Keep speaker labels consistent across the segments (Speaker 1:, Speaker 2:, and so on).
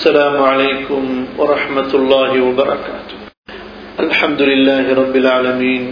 Speaker 1: السلام عليكم ورحمة الله وبركاته الحمد لله رب العالمين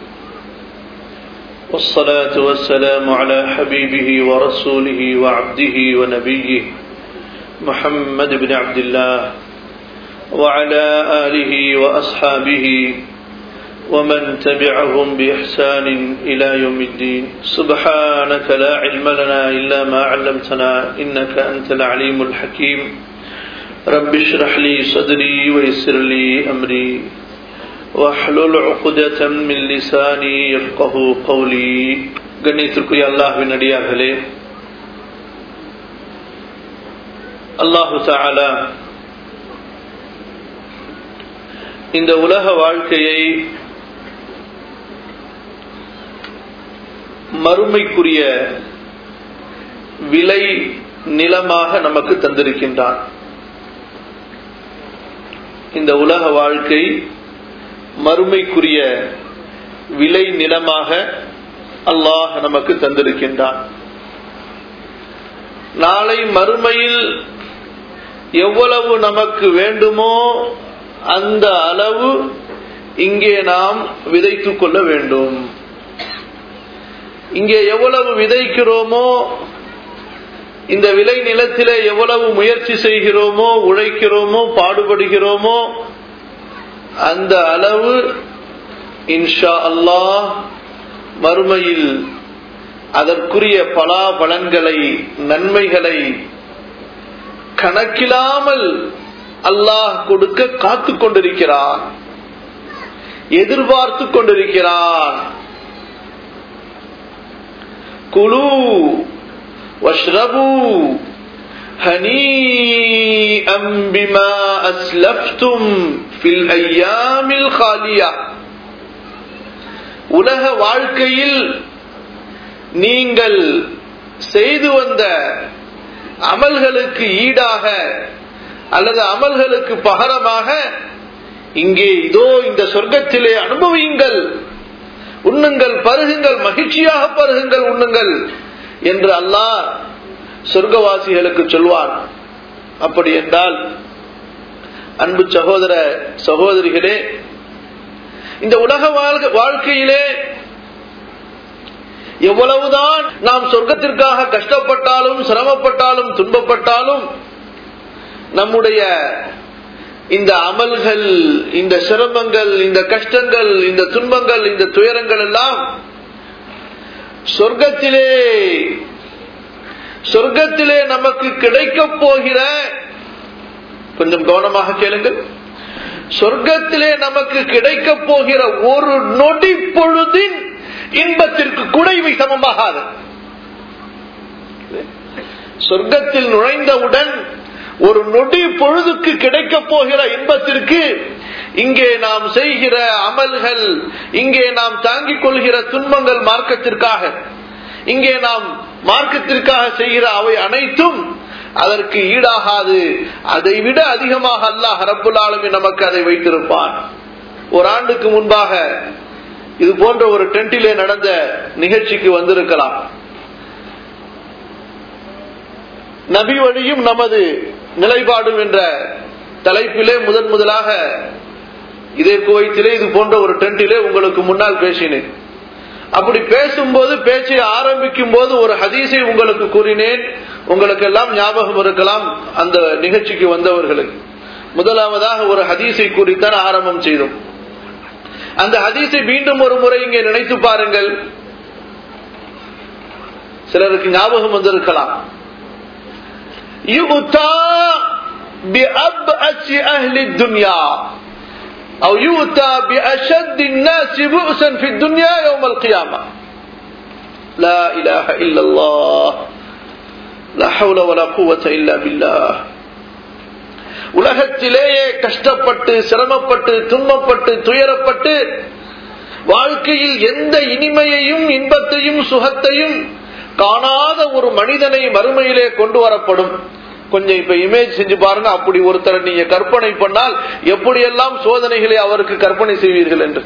Speaker 1: والصلاة والسلام على حبيبه ورسوله وعبده ونبيه محمد بن عبد الله وعلى آله وأصحابه ومن تبعهم بإحسان إلى يوم الدين سبحانك لا علم لنا إلا ما علمتنا إنك أنت العليم الحكيم رب اشرح لي صدري ويسر لي أمري واحلل عقدة من لساني يفقه قولي கண்ணியத்திற்குரிய அல்லாஹ்வின் அடியார்களே அல்லாஹு தாலா இந்த உலக வாழ்க்கையை மறுமைக்குரிய விலை நிலமாக நமக்கு தந்திருக்கின்றான் இந்த உலக வாழ்க்கை மறுமைக்குரிய விலை நிலமாக அல்லாஹ் நமக்கு தந்திருக்கின்றான் நாளை மறுமையில் எவ்வளவு நமக்கு வேண்டுமோ அந்த அளவு இங்கே நாம் விதைத்துக் கொள்ள வேண்டும் இங்கே எவ்வளவு விதைக்கிறோமோ இந்த விளை நிலத்திலே எவ்வளவு முயற்சி செய்கிறோமோ உழைக்கிறோமோ பாடுபடுகிறோமோ அந்த அளவு இன்ஷா அல்லாஹ் மறுமையில் அதற்குரிய பலாபலன்களை நன்மைகளை கணக்கிலாமல் அல்லாஹ் கொடுக்க காத்து கொண்டிருக்கிறான் எதிர்பார்த்து கொண்டிருக்கிறான் குழு واشربوا هنيئا بما أسلفتم في الأيام الخالية உலக வாழ்க்கையில் நீங்கள் செய்து வந்த அமல்களுக்கு ஈடாக அல்லது அமல்களுக்கு பகரமாக இங்கே இதோ இந்த சொர்க்கத்திலே அனுபவியுங்கள் உண்ணுங்கள் பருகுங்கள் மகிழ்ச்சியாக பருகுங்கள் உண்ணுங்கள் என்று அல்லாஹ் சொர்க்கவாசிகளுக்கு சொல்வான் அப்படி என்றால் அன்பு சகோதர சகோதரிகளே இந்த உலக வாழ்க்கையிலே எவ்வளவுதான் நாம் சொர்க்கத்திற்காக கஷ்டப்பட்டாலும் சிரமப்பட்டாலும் துன்பப்பட்டாலும் நம்முடைய இந்த அமல்கள் இந்த சிரமங்கள் இந்த கஷ்டங்கள் இந்த துன்பங்கள் இந்த துயரங்கள் எல்லாம் சொர்க்கத்திலே சொர்க்கத்திலே நமக்கு கிடைக்க போகிற கொஞ்சம் கவனமாக கேளுங்கள் சொர்க்கத்திலே நமக்கு கிடைக்க போகிற ஒரு நொடி பொழுதின் இன்பத்திற்கு கூட இவை சமமாகாது சொர்க்கத்தில் நுழைந்தவுடன் ஒரு நொடி பொழுதுக்கு கிடைக்க போகிற இன்பத்திற்கு இங்கே நாம் செய்கிற அமல்கள் இங்கே நாம் தாங்கிக் கொள்கிற துன்பங்கள் மார்க்கத்திற்காக இங்கே நாம் மார்க்கத்திற்காக செய்கிற அவை அனைத்தும் அதற்கு ஈடாகாது அதை விட அதிகமாக அல்லாஹ் ரப்புல் ஆலமி நமக்கு அதை வைத்திருப்பான் ஒரு ஆண்டுக்கு முன்பாக இது போன்ற ஒரு டென்டிலே நடந்த நிகழ்ச்சிக்கு வந்திருக்கலாம் நபி வழியும் நமது நிலைப்பாடும் என்ற தலைப்பிலே முதன் முதலாக இதே குவைத்திலே இது போன்ற ஒரு டென்ட்டிலே உங்களுக்கு முன்னால் பேசினேன் அப்படி பேசும்போது பேச்சை ஆரம்பிக்கும் போது ஒரு ஹதீஸை உங்களுக்கு கூறினேன் உங்களுக்கு எல்லாம் ஞாபகம் இருக்கலாம் அந்த நிகழ்ச்சிக்கு வந்தவர்களுக்கு முதலாவதாக ஒரு ஹதீஸை கூறித்தான் ஆரம்பம் செய்தோம் அந்த ஹதீஸை மீண்டும் ஒரு முறை இங்கே நினைத்து பாருங்கள் சிலருக்கு ஞாபகம் வந்திருக்கலாம் يؤتى بأبأس أهل الدنيا أو يؤتى بأشد الناس بؤسا في الدنيا يوم القيامة لا إله إلا الله لا حول ولا قوة إلا بالله உலகத்திலேயே கஷ்டப்பட்டு சிரமப்பட்டு துன்பப்பட்டு துயரப்பட்டு வாழ்க்கையில் எந்த இனிமையையும் இன்பத்தையும் சுகத்தையும் காணாத ஒரு மனிதனை மறுமையிலே கொண்டு வரப்படும் கொஞ்சம் இப்ப இமேஜ் செஞ்சு பாருங்க அப்படி ஒருத்தரை நீங்க கற்பனை பண்ணால் எப்படியெல்லாம் சோதனைகளை அவருக்கு கற்பனை செய்வீர்கள் என்று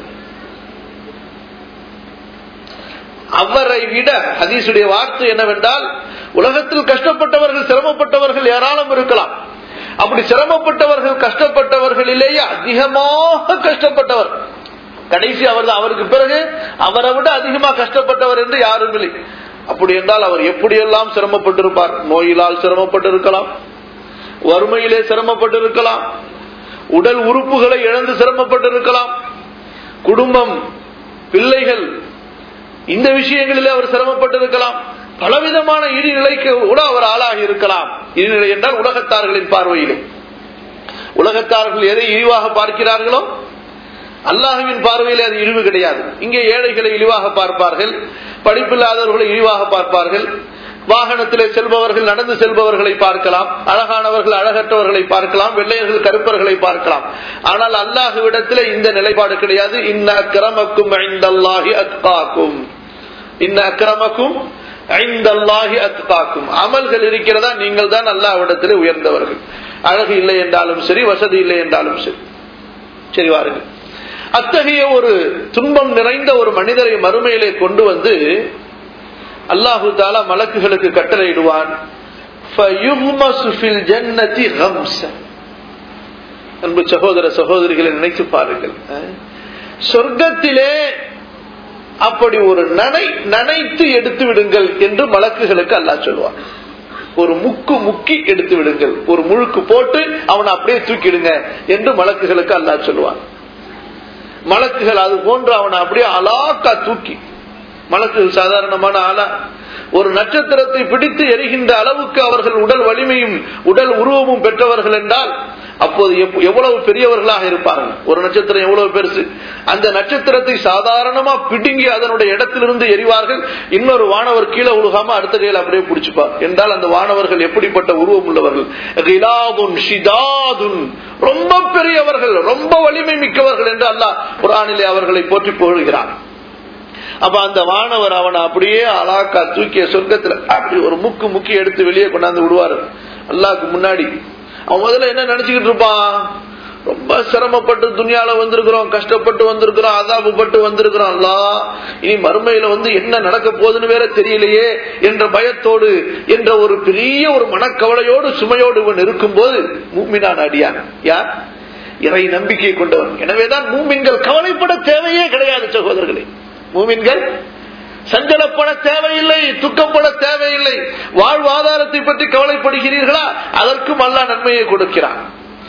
Speaker 1: அவரை விட ஹதீசுடைய வார்த்தை என்னவென்றால் உலகத்தில் கஷ்டப்பட்டவர்கள் சிரமப்பட்டவர்கள் ஏராளம் இருக்கலாம் அப்படி சிரமப்பட்டவர்கள் கஷ்டப்பட்டவர்களிலேயே அதிகமாக கஷ்டப்பட்டவர் கடைசி அவர் அவருக்கு பிறகு அவரை விட அதிகமாக கஷ்டப்பட்டவர் என்று யாரும் இல்லை அப்படி என்றால் அவர் எப்படியெல்லாம் சிரமப்பட்டிருப்பார் நோயிலால் சிரமப்பட்டிருக்கலாம் வறுமையிலே சிரமப்பட்டிருக்கலாம் உடல் உறுப்புகளை இழந்து சிரமப்பட்டிருக்கலாம் குடும்பம் பிள்ளைகள் இந்த விஷயங்களிலே அவர் சிரமப்பட்டிருக்கலாம் பலவிதமான இடிநிலைக்கு கூட அவர் ஆளாகி இருக்கலாம் இடிநிலை என்றால் உலகத்தார்களின் பார்வையிலே உலகத்தார்கள் எதை இழிவாக பார்க்கிறார்களோ அல்லாஹுவின் பார்வையில் அது இழிவு கிடையாது இங்கே ஏழைகளை இழிவாக பார்ப்பார்கள் படிப்பில்லாதவர்களை இழிவாக பார்ப்பார்கள் வாகனத்திலே செல்பவர்கள் நடந்து செல்பவர்களை பார்க்கலாம் அழகானவர்கள் அழகற்றவர்களை பார்க்கலாம் வெள்ளையர்கள் கருப்பர்களை பார்க்கலாம் ஆனால் அல்லாஹுவிடத்தில் இந்த நிலைப்பாடு கிடையாது இன்ன அக்கிரமக்கும் ஐந்தல்லாஹி அத்காக்கும் இன்ன அக்கிரமக்கும் ஐந்தல்லாஹி அத்காக்கும் அமல்கள் இருக்கிறதா நீங்கள் தான் அல்லாஹ்விடத்திலே உயர்ந்தவர்கள் அழகு இல்லை என்றாலும் சரி வசதி இல்லை என்றாலும் சரி சரி வாருங்கள் அத்தகைய ஒரு துன்பம் நிறைந்த ஒரு மனிதரை மறுமையிலே கொண்டு வந்து அல்லாஹு தாலா மலக்குகளுக்கு கட்டளையிடுவான் அன்பு சகோதர சகோதரிகளை நினைத்து பாருங்கள் சொர்க்கத்திலே அப்படி ஒரு நனை நனைத்து எடுத்து விடுங்கள் என்று மலக்குகளுக்கு அல்லாஹ் சொல்லுவான் ஒரு முக்கு முக்கி எடுத்து விடுங்கள் ஒரு முழுக்கு போட்டு அவனை அப்படியே தூக்கிடுங்க என்று மலக்குகளுக்கு அல்லாஹ் சொல்லுவான் மலக்குகள் அது போன்று அவனை அப்படியே அலாக்கா தூக்கி மலக்குகள் சாதாரணமான ஆளா ஒரு நட்சத்திரத்தை பிடித்து எரிகின்ற அளவுக்கு அவர்கள் உடல் வலிமையும் உடல் உருவமும் பெற்றவர்கள் என்றால் அப்போது எவ்வளவு பெரியவர்களாக இருப்பார்கள் ஒரு நட்சத்திரம் எவ்வளவு பெருசு அந்த நட்சத்திரத்தை சாதாரணமா பிடுங்கி அதனுடைய இடத்திலிருந்து எரிவார்கள் இன்னொரு வானவர் கீழே உழுகாம அடுத்த கையில் அப்படியே பிடிச்சுப்பார் என்றால் அந்த வானவர்கள் எப்படிப்பட்ட உருவம் உள்ளவர்கள் ரொம்ப பெரியவர்கள் ரொம்ப வலிமை மிக்கவர்கள் என்று அல்லாஹ் குரானிலே அவர்களை போற்றி புகழ்கிறார் அப்ப அந்த வானவர் அவனை அப்படியே அலாக்கா தூக்கிய சொர்க்கத்துல அப்படி ஒரு முக்கு முக்கி எடுத்து வெளியே கொண்டாந்து விடுவாரு அல்லாக்கு முன்னாடி அவன் முதல்ல என்ன நினைச்சுக்கிட்டு இருப்பான் ரொம்ப சிரமப்பட்டு துணியால வந்திருக்கிறோம் கஷ்டப்பட்டு வந்திருக்கிறோம் அதாபப்பட்டு வந்திருக்கிறோம் அல்லா இனி மறுமையில வந்து என்ன நடக்க போகுதுன்னு வேற தெரியலையே என்ற பயத்தோடு என்ற ஒரு பெரிய ஒரு மனக்கவலையோடு சுமையோடு இவன் இருக்கும் போது மூமினான் அடியான் யார் இறை நம்பிக்கை கொண்டவன் எனவேதான் மூமின்கள் கவலைப்பட தேவையே கிடையாது சகோதரர்களே மூமின்கள் சஞ்சலப்பட தேவையில்லை துக்கப்பட தேவையில்லை வாழ்வாதாரத்தை பற்றி கவலைப்படுகிறீர்களா அதற்கும் அல்லா நன்மையை கொடுக்கிறான்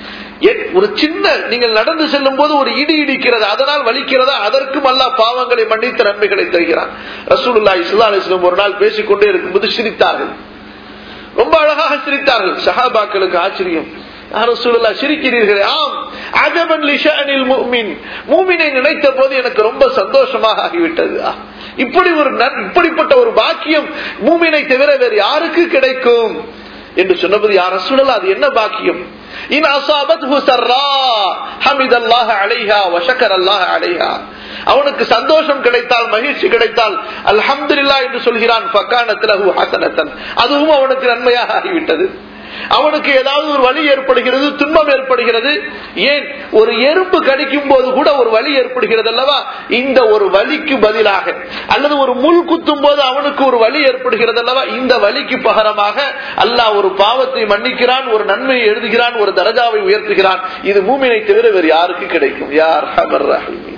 Speaker 1: ஒரு சின்ன நீங்கள் நடந்து செல்லும் போது ஒரு இடி இடிக்கிறது அதனால் வலிக்கிறதா அதற்கும் அல்லா பாவங்களை மன்னித்த நன்மைகளை தருகிறான் ரசூலுல்லா இஸ்லா அலிஸ்லம் ஒரு நாள் பேசிக்கொண்டே இருக்கும்போது சிரித்தார்கள் ரொம்ப அழகாக சிரித்தார்கள் சஹாபாக்களுக்கு ஆச்சரியம் ரசூலுல்லா சிரிக்கிறீர்களே ஆம் அஜபன் லிஷானில் மூமின் மூமினை நினைத்த போது எனக்கு ரொம்ப சந்தோஷமாக ஆகிவிட்டது இப்படி ஒரு இப்படிப்பட்ட ஒரு பாக்கியம் மூமினை தவிர வேறு யாருக்கு கிடைக்கும் என்று சொன்னபோது யார் ரசூலுல்லா அது என்ன பாக்கியம் இன் அசாபத் சர்ரா ஹமித் அல்லாஹ் அலைஹா வஷக்கர் அல்லாஹ் அலைஹா அவனுக்கு சந்தோஷம் கிடைத்தால் மகிழ்ச்சி கிடைத்தால் அல்ஹம்துலில்லா என்று சொல்கிறான் ஃபக்கானத்திலஹு ஹசனத்தன் அதுவும் அவனுக்கு நன்மையாக ஆகிவிட்டது அவனுக்கு ஏதாவது ஒரு வழி ஏற்படுகிறது துன்பம் ஏற்படுகிறது ஏன் ஒரு எறும்பு கடிக்கும் போது கூட ஒரு வழி ஏற்படுகிறது அல்லவா இந்த ஒரு வலிக்கு பதிலாக அல்லது ஒரு முள் குத்தும் போது அவனுக்கு ஒரு வழி ஏற்படுகிறது அல்லவா இந்த வலிக்கு பகரமாக அல்லாஹ் ஒரு பாவத்தை மன்னிக்கிறான் ஒரு நன்மையை எழுதுகிறான் ஒரு தரஜாவை உயர்த்துகிறான் இது மூமினை தவிர வேறு யாருக்கு கிடைக்கும் யார் ஹமர் ரஹீமி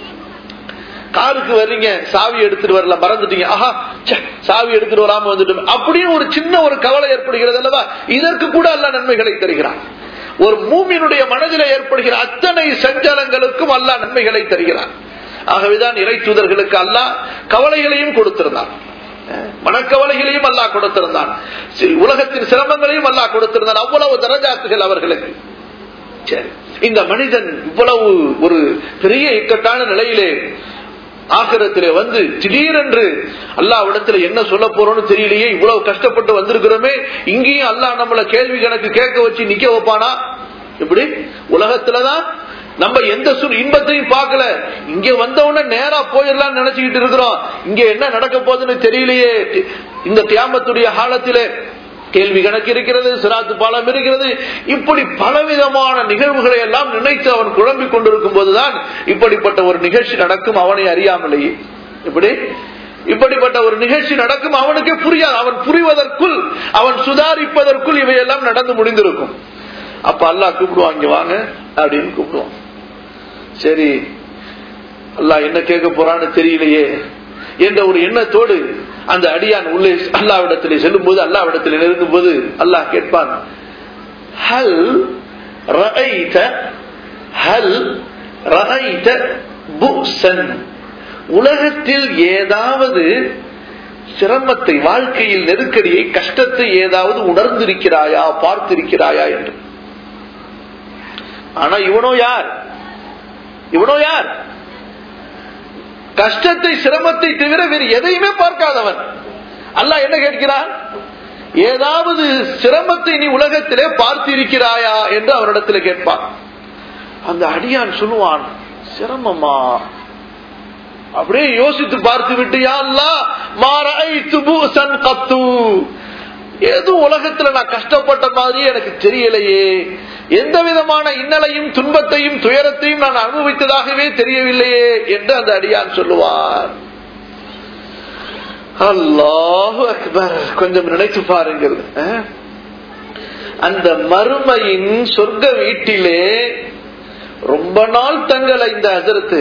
Speaker 1: காருக்கு வர்றீங்க சாவி எடுத்துட்டு வரல மறந்துட்டீங்க ஆஹா சாவி எடுத்துட்டு வராம வந்துட்டோம் அப்படின்னு ஒரு சின்ன ஒரு கவலை ஏற்படுகிறது அல்லவா இதற்கு கூட அல்ல நன்மைகளை தருகிறான் ஒரு மூமியினுடைய மனதில் ஏற்படுகிற அத்தனை சஞ்சலங்களுக்கும் அல்ல நன்மைகளை தருகிறான் ஆகவேதான் இறை தூதர்களுக்கு அல்ல கவலைகளையும் கொடுத்திருந்தான் மனக்கவலைகளையும் அல்லா கொடுத்திருந்தான் உலகத்தின் சிரமங்களையும் அல்லா கொடுத்திருந்தான் அவ்வளவு தரஜாத்துகள் அவர்களுக்கு சரி இந்த மனிதன் இவ்வளவு ஒரு பெரிய இக்கட்டான நிலையிலே ஆக்கிரத்திலே வந்து திடீரென்று அல்லாவிடத்துல என்ன சொல்ல போறோம்னு தெரியலையே இவ்வளவு கஷ்டப்பட்டு வந்திருக்கிறோமே இங்கேயும் அல்லா நம்மள கேள்வி கணக்கு கேட்க வச்சு நிக்க வைப்பானா இப்படி உலகத்துலதான் நம்ம எந்த இன்பத்தையும் பார்க்கல இங்க வந்தவொடனே நேரா போயிடலாம் நினைச்சுக்கிட்டு இருக்கிறோம் இங்க என்ன நடக்க போகுதுன்னு தெரியலையே இந்த தியாமத்துடைய காலத்திலே கேள்வி கணக்கு இருக்கிறது சிராத்து பாலம் இருக்கிறது இப்படி பலவிதமான நிகழ்வுகளை எல்லாம் நினைத்து அவன் குழம்பிக் கொண்டிருக்கும் போதுதான் இப்படிப்பட்ட ஒரு நிகழ்ச்சி நடக்கும் அவனை அறியாமலேயே இப்படி இப்படிப்பட்ட ஒரு நிகழ்ச்சி நடக்கும் அவனுக்கே புரியாது அவன் புரிவதற்குள் அவன் சுதாரிப்பதற்குள் இவையெல்லாம் நடந்து முடிந்திருக்கும் அப்ப அல்லாஹ் கூப்பிடுவான் இங்க வாங்க அப்படின்னு கூப்பிடுவான் சரி அல்லாஹ் என்ன கேட்க போறான்னு தெரியலையே என்ற ஒரு எண்ணத்தோடு அந்த அடியான் உள்ளே அல்லாவிடத்திலே செல்லும் போது அல்லாவிடத்தில் நெருங்கும் போது அல்லாஹ் கேட்பான் ஹல் ரஐத ஹல் ரஐத புக்சன் உலகத்தில் ஏதாவது சிரமத்தை வாழ்க்கையில் நெருக்கடியை கஷ்டத்தை ஏதாவது உணர்ந்திருக்கிறாயா பார்த்திருக்கிறாயா என்று ஆனா இவனோ யார் இவனோ யார் கஷ்டத்தை சிரமத்தை தவிர வேறு எதையுமே பார்க்காதவன் அல்லாஹ் என்ன கேட்கிறான் ஏதாவது சிரமத்தை நீ உலகத்திலே பார்த்திருக்கிறாயா என்று அவரிடத்தில் கேட்பான் அந்த அடியான் சொல்லுவான் சிரமமா அப்படியே யோசித்து பார்த்து விட்டு கத்து எதுவும் உலகத்துல நான் கஷ்டப்பட்ட மாதிரி எனக்கு தெரியலையே எந்த விதமான இன்னலையும் துன்பத்தையும் துயரத்தையும் நான் அனுபவித்ததாகவே தெரியவில்லையே என்று அந்த அடியான் சொல்லுவார் அல்லாஹு அக்பர் கொஞ்சம் நினைத்து பாருங்கள் அந்த மறுமையின் சொர்க்க வீட்டிலே ரொம்ப நாள் தங்களை இந்த ஹசரத்து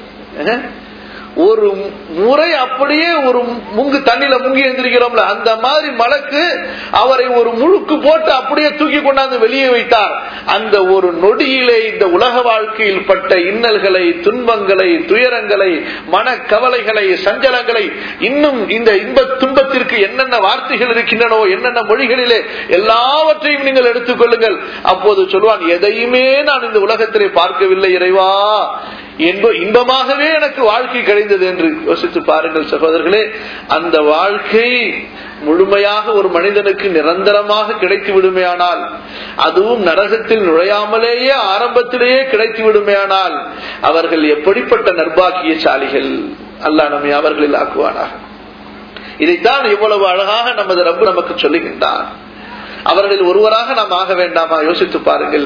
Speaker 1: ஒரு முறை அப்படியே ஒரு முங்கு தண்ணியில முங்கி எழுந்திருக்கிறோம்ல அந்த மாதிரி மலக்கு அவரை ஒரு முழுக்கு போட்டு அப்படியே தூக்கி கொண்டாந்து வெளியே வைத்தார் அந்த ஒரு நொடியிலே இந்த உலக வாழ்க்கையில் பட்ட இன்னல்களை துன்பங்களை துயரங்களை மனக்கவலைகளை சஞ்சலங்களை இன்னும் இந்த இன்ப துன்பத்திற்கு என்னென்ன வார்த்தைகள் இருக்கின்றனோ என்னென்ன மொழிகளிலே எல்லாவற்றையும் நீங்கள் எடுத்துக்கொள்ளுங்கள் அப்போது சொல்வான் எதையுமே நான் இந்த உலகத்திலே பார்க்கவில்லை இறைவா என்ப இன்பமாகவே எனக்கு வாழ்க்கை கிடைந்தது என்று யோசித்து பாருங்கள் சகோதரர்களே அந்த வாழ்க்கை முழுமையாக ஒரு மனிதனுக்கு நிரந்தரமாக கிடைத்து விடுமையானால் அதுவும் நரகத்தில் நுழையாமலேயே ஆரம்பத்திலேயே கிடைத்து விடுமையானால் அவர்கள் எப்படிப்பட்ட நர்பாக்கியசாலிகள் அல்லா நம்மை அவர்களில் ஆக்குவானாக இதைத்தான் இவ்வளவு அழகாக நமது ரப்பு நமக்கு சொல்லுகின்றான் அவர்களில் ஒருவராக நாம் ஆக வேண்டாமா யோசித்து பாருங்கள்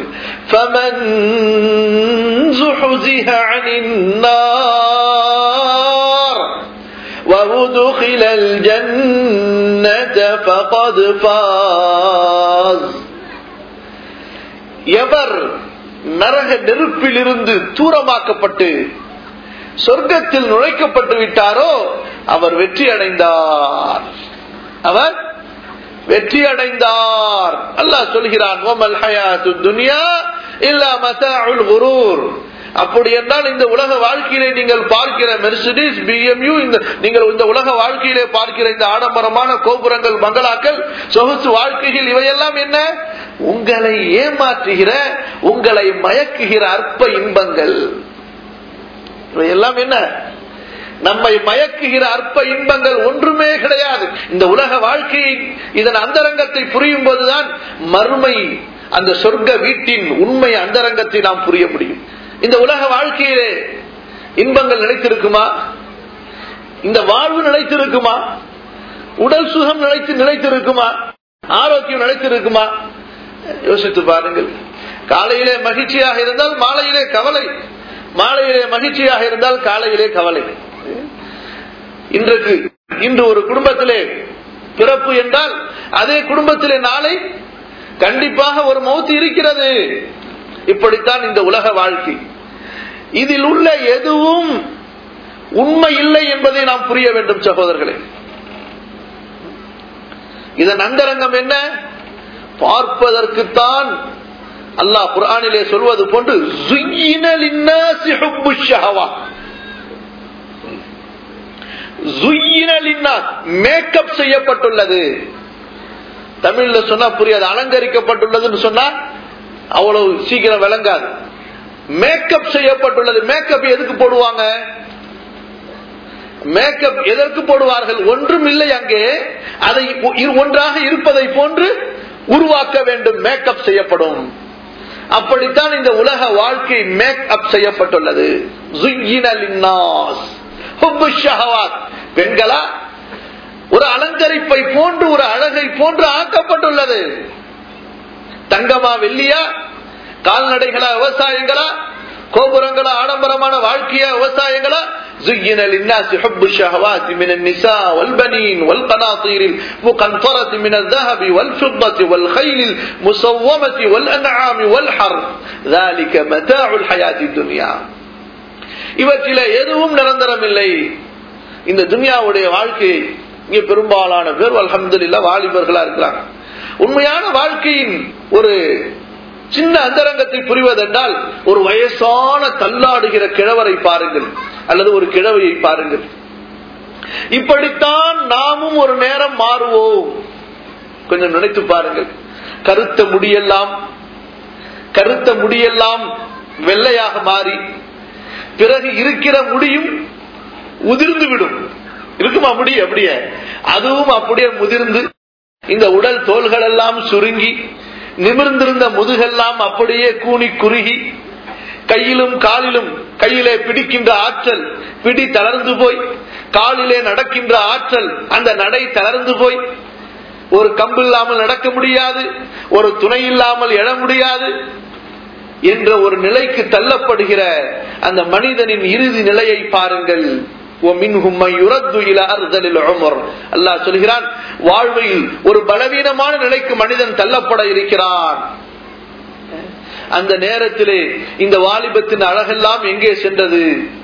Speaker 1: وأدخل الجنة فقد فاز எவர் நரக நெருப்பிலிருந்து தூரமாக்கப்பட்டு சொர்க்கத்தில் நுழைக்கப்பட்டு விட்டாரோ அவர் வெற்றி அடைந்தார் அவர் வெற்றி அடைந்தார் அல்லாஹ் சொல்கிறான் ஓமல் ஹயாத்து துனியா இல்லா மதாஉல் குரூர் அப்படி என்றால் இந்த உலக வாழ்க்கையிலே நீங்கள் பார்க்கிற மெர்சிடிஸ் பிஎம்யூ இந்த நீங்கள் இந்த உலக வாழ்க்கையிலே பார்க்கிற இந்த ஆடம்பரமான கோபுரங்கள் பங்களாக்கள் சொகுசு வாழ்க்கைகள் இவையெல்லாம் என்ன உங்களை ஏமாற்றுகிற உங்களை மயக்குகிற அற்ப இன்பங்கள் இவையெல்லாம் என்ன நம்மை மயக்குகிற அற்ப இன்பங்கள் ஒன்றுமே கிடையாது இந்த உலக வாழ்க்கையை இதன் அந்தரங்கத்தை புரியும் போதுதான் மறுமை அந்த சொர்க்க வீட்டின் உண்மை அந்தரங்கத்தை நாம் புரிய முடியும் இந்த உலக வாழ்க்கையிலே இன்பங்கள் நிலைத்திருக்குமா இந்த வாழ்வு நிலைத்திருக்குமா உடல் சுகம் நிலைத்து நிலைத்திருக்குமா ஆரோக்கியம் நிலைத்திருக்குமா யோசித்து பாருங்கள் காலையிலே மகிழ்ச்சியாக இருந்தால் மாலையிலே கவலை மாலையிலே மகிழ்ச்சியாக இருந்தால் காலையிலே கவலை இன்றைக்கு இன்று ஒரு குடும்பத்திலே பிறப்பு என்றால் அதே குடும்பத்திலே நாளை கண்டிப்பாக ஒரு மௌத்து இருக்கிறது இப்படித்தான் இந்த உலக வாழ்க்கை இதில் உள்ள எதுவும் உண்மை இல்லை என்பதை நாம் புரிய வேண்டும் சகோதரர்களே இதன் அந்தரங்கம் என்ன பார்ப்பதற்குத்தான் அல்லாஹ் குரானிலே சொல்வது போன்று மேக்கப் செய்யப்பட்டுள்ளது தமிழ்ல சொன்னா புரியாது அலங்கரிக்கப்பட்டுள்ளதுன்னு சொன்னா அவ்வளவு சீக்கிரம் விளங்காது மேக்கப் செய்யப்பட்டுள்ளது மேக்கப் எதுக்கு போடுவாங்க மேக்கப் எதற்கு போடுவார்கள் ஒன்றும் இல்லை அங்கே அதை ஒன்றாக இருப்பதை போன்று உருவாக்க வேண்டும் மேக்கப் செய்யப்படும் அப்படித்தான் இந்த உலக வாழ்க்கை மேக் அப் செய்யப்பட்டுள்ளது பெண்களா ஒரு அலங்கரிப்பை போன்று ஒரு அழகை போன்று ஆக்கப்பட்டுள்ளது தங்கமா வெள்ளியா கால்நடைகளா விவசாயங்களா கோபுரங்களா ஆடம்பரமான வாழ்க்கையா விவசாயங்களா زين للناس حب الشهوات من النساء والبنين والقناطير المقنطرة من الذهب والفضة والخيل المسومة والأنعام والحرث ذلك متاع الحياة الدنيا இவற்றில எதுவும் நிரந்தரமில்லை இந்த துனியாவுடைய வாழ்க்கை இங்க பெரும்பாலான பேர் அல்ஹம்துலில்லாஹ் வாலிபர்களா இருக்கிறாங்க உண்மையான வாழ்க்கையின் ஒரு சின்ன அந்தரங்கத்தை புரிவதென்றால் ஒரு வயசான தள்ளாடுகிற கிழவரை பாருங்கள் அல்லது ஒரு கிழவையை பாருங்கள் இப்படித்தான் நாமும் ஒரு நேரம் மாறுவோம் கொஞ்சம் நினைத்து பாருங்கள் கருத்த முடியெல்லாம் கருத்த முடியெல்லாம் வெள்ளையாக மாறி பிறகு இருக்கிற முடியும் உதிர்ந்து விடும் இருக்குமா முடி அப்படியே அதுவும் அப்படியே முதிர்ந்து இந்த உடல் தோள்கள் எல்லாம் சுருங்கி நிமிர்ந்திருந்த முதுகெல்லாம் அப்படியே கூனி குறுகி கையிலும் காலிலும் கையிலே பிடிக்கின்ற ஆற்றல் பிடி தளர்ந்து போய் காலிலே நடக்கின்ற ஆற்றல் அந்த நடை தளர்ந்து போய் ஒரு கம்பு இல்லாமல் நடக்க முடியாது ஒரு துணை இல்லாமல் எழ முடியாது என்ற ஒரு நிலைக்கு தள்ளப்படுகிற அந்த மனிதனின் இறுதி நிலையை பாருங்கள் அல்லாஹ் சொல்கிறான் வாழ்வில் ஒரு பலவீனமான நிலைக்கு மனிதன் தள்ளப்பட இருக்கிறான் அந்த நேரத்திலே இந்த வாலிபத்தின் அழகெல்லாம் எங்கே சென்றது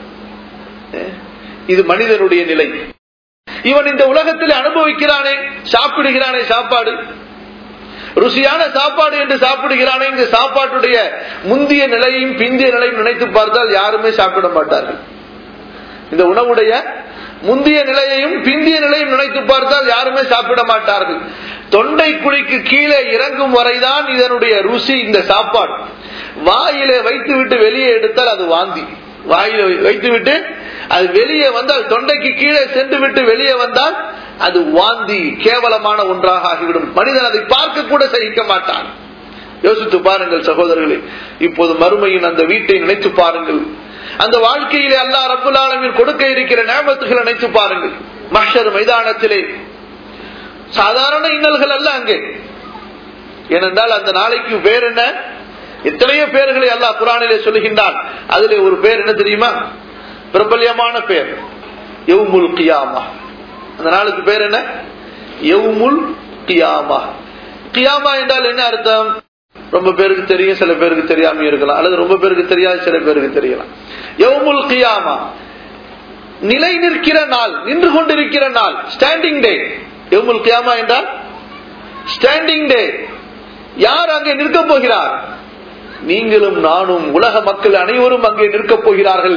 Speaker 1: இது மனிதனுடைய நிலை இவன் இந்த உலகத்தில் அனுபவிக்கிறானே சாப்பிடுகிறானே சாப்பாடு ருசியான சாப்பாடு என்று சாப்பிடுகிறானே இந்த சாப்பாட்டுடைய முந்திய நிலையும் பிந்திய நிலையும் நினைத்து பார்த்தால் யாருமே சாப்பிட மாட்டார்கள் இந்த உணவுடைய முந்திய நிலையையும் பிந்திய நிலையும் நினைத்து பார்த்தால் யாருமே சாப்பிட மாட்டார்கள் தொண்டை குழிக்கு கீழே இறங்கும் வரைதான் இதனுடைய ருசி இந்த சாப்பாடு வாயிலே வைத்து விட்டு வெளியே எடுத்தால் அது வாந்தி வாயில வைத்து விட்டு அது வெளியே வந்தால் தொண்டைக்கு கீழே சென்று விட்டு வெளியே வந்தால் அது வாந்தி கேவலமான ஒன்றாக ஆகிவிடும் மனிதன் அதை பார்க்க கூட சகிக்க மாட்டான் யோசித்து பாருங்கள் சகோதரர்களே இப்போது மறுமையின் அந்த வீட்டை நினைத்து பாருங்கள் அந்த வாழ்க்கையிலே அல்லா ரபுல் ஆலமின் கொடுக்க இருக்கிற ஞாபகத்துகள் நினைத்து பாருங்கள் மஷர் மைதானத்திலே சாதாரண இன்னல்கள் அல்ல அங்கே ஏனென்றால் அந்த நாளைக்கு பேர் என்ன எத்தனையோ பேர்களை அல்லாஹ் குரானிலே சொல்லுகின்றான் அதிலே ஒரு பேர் என்ன தெரியுமா பிரபல்யமான பேர் எவ்முல் கியாமா அந்த நாளுக்கு பேர் என்ன எவ்முல் கியாமா கியாமா என்றால் என்ன அர்த்தம் ரொம்ப பேருக்கு தெரியும் சில பேருக்கு தெரியாம இருக்கலாம் அல்லது ரொம்ப பேருக்கு தெரியாது சில பேருக்கு தெரியலாம் எவ்முல் கியாமா நிலை நிற்கிற நாள் நின்று கொண்டிருக்கிற நாள் ஸ்டாண்டிங் டே எவ்முல் கியாமா என்றால் ஸ்டாண்டிங் டே யார் அங்கே நிற்க போகிறார் நீங்களும் நானும் உலக மக்கள் அனைவரும் அங்கே நிற்கப் போகிறார்கள்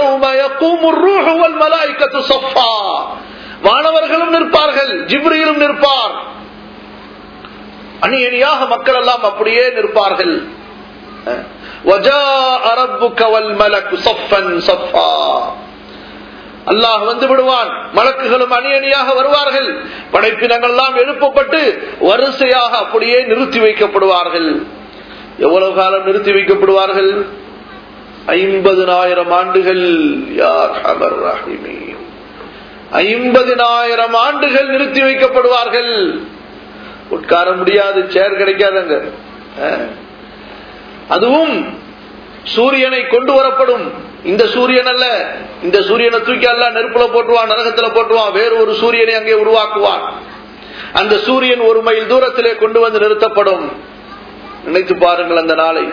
Speaker 1: வானவர்களும் நிற்பார்கள் ஜிப்ரியிலும் நிற்பார் அணி அணியாக மக்கள் எல்லாம் அப்படியே நிற்பார்கள் அல்லாஹ் வந்து விடுவான் மலக்குகளும் அணி அணியாக வருவார்கள் படைப்பினங்கள் எல்லாம் எழுப்பப்பட்டு வரிசையாக அப்படியே நிறுத்தி வைக்கப்படுவார்கள் எவ்வளவு காலம் நிறுத்தி வைக்கப்படுவார்கள் ஐம்பதுனாயிரம் ஆண்டுகள் யார் ஹமர் ஐம்பதினாயிரம் ஆண்டுகள் நிறுத்தி வைக்கப்படுவார்கள் உட்கார முடியாது சேர் கிடைக்காதங்க அதுவும் சூரியனை கொண்டு வரப்படும் இந்த சூரியன் அல்ல இந்த சூரியனை தூக்கி அல்ல நெருப்புல போட்டுவான் நரகத்துல போட்டுவான் வேறு ஒரு சூரியனை அங்கே உருவாக்குவான் அந்த சூரியன் ஒரு மைல் தூரத்திலே கொண்டு வந்து நிறுத்தப்படும் நினைத்து பாருங்கள் அந்த நாளை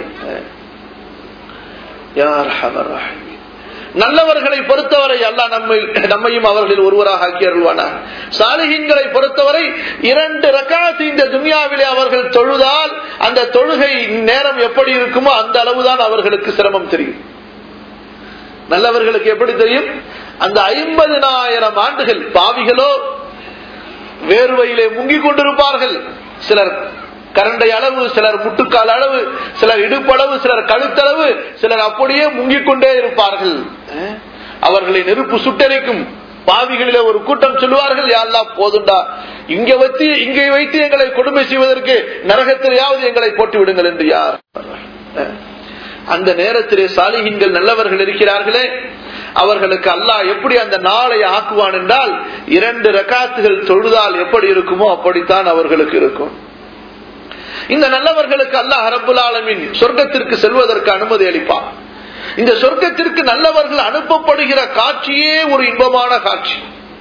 Speaker 1: யார் நல்லவர்களை பொறுத்தவரை அல்ல நம்மை நம்மையும் அவர்களில் ஒருவராக ஆக்கி அருள்வானா சாலிகின்களை பொறுத்தவரை இரண்டு ரக்காத்து இந்த துனியாவிலே அவர்கள் தொழுதால் அந்த தொழுகை நேரம் எப்படி இருக்குமோ அந்த அளவுதான் அவர்களுக்கு சிரமம் தெரியும் நல்லவர்களுக்கு எப்படி தெரியும் அந்த ஐம்பதினாயிரம் ஆண்டுகள் பாவிகளோ வேர்வையிலே முங்கிக் கொண்டிருப்பார்கள் சிலர் கரண்டை அளவு சிலர் முட்டுக்கால் அளவு சிலர் இடுப்பளவு சிலர் கழுத்தளவு சிலர் அப்படியே முங்கிக் கொண்டே இருப்பார்கள் அவர்களை நெருப்பு சுட்டரிக்கும் பாவிகளிலே ஒரு கூட்டம் சொல்லுவார்கள் யாரெல்லாம் போதுண்டா இங்க வைத்து இங்கே வைத்து எங்களை கொடுமை செய்வதற்கு நரகத்திலேயாவது எங்களை போட்டு விடுங்கள் என்று யார் அந்த நேரத்திலே சாலிகின்கள் நல்லவர்கள் இருக்கிறார்களே அவர்களுக்கு அல்லாஹ் எப்படி அந்த நாளை ஆக்குவான் என்றால் இரண்டு ரகாத்துகள் தொழுதால் எப்படி இருக்குமோ அப்படித்தான் அவர்களுக்கு இருக்கும் இந்த நல்லவர்களுக்கு அல்லாஹ் ரபுல் ஆலமின் சொர்க்கத்திற்கு செல்வதற்கு அனுமதி அளிப்பான் இந்த சொர்க்கத்திற்கு நல்லவர்கள் அனுப்பப்படுகிற காட்சியே ஒரு இன்பமான காட்சி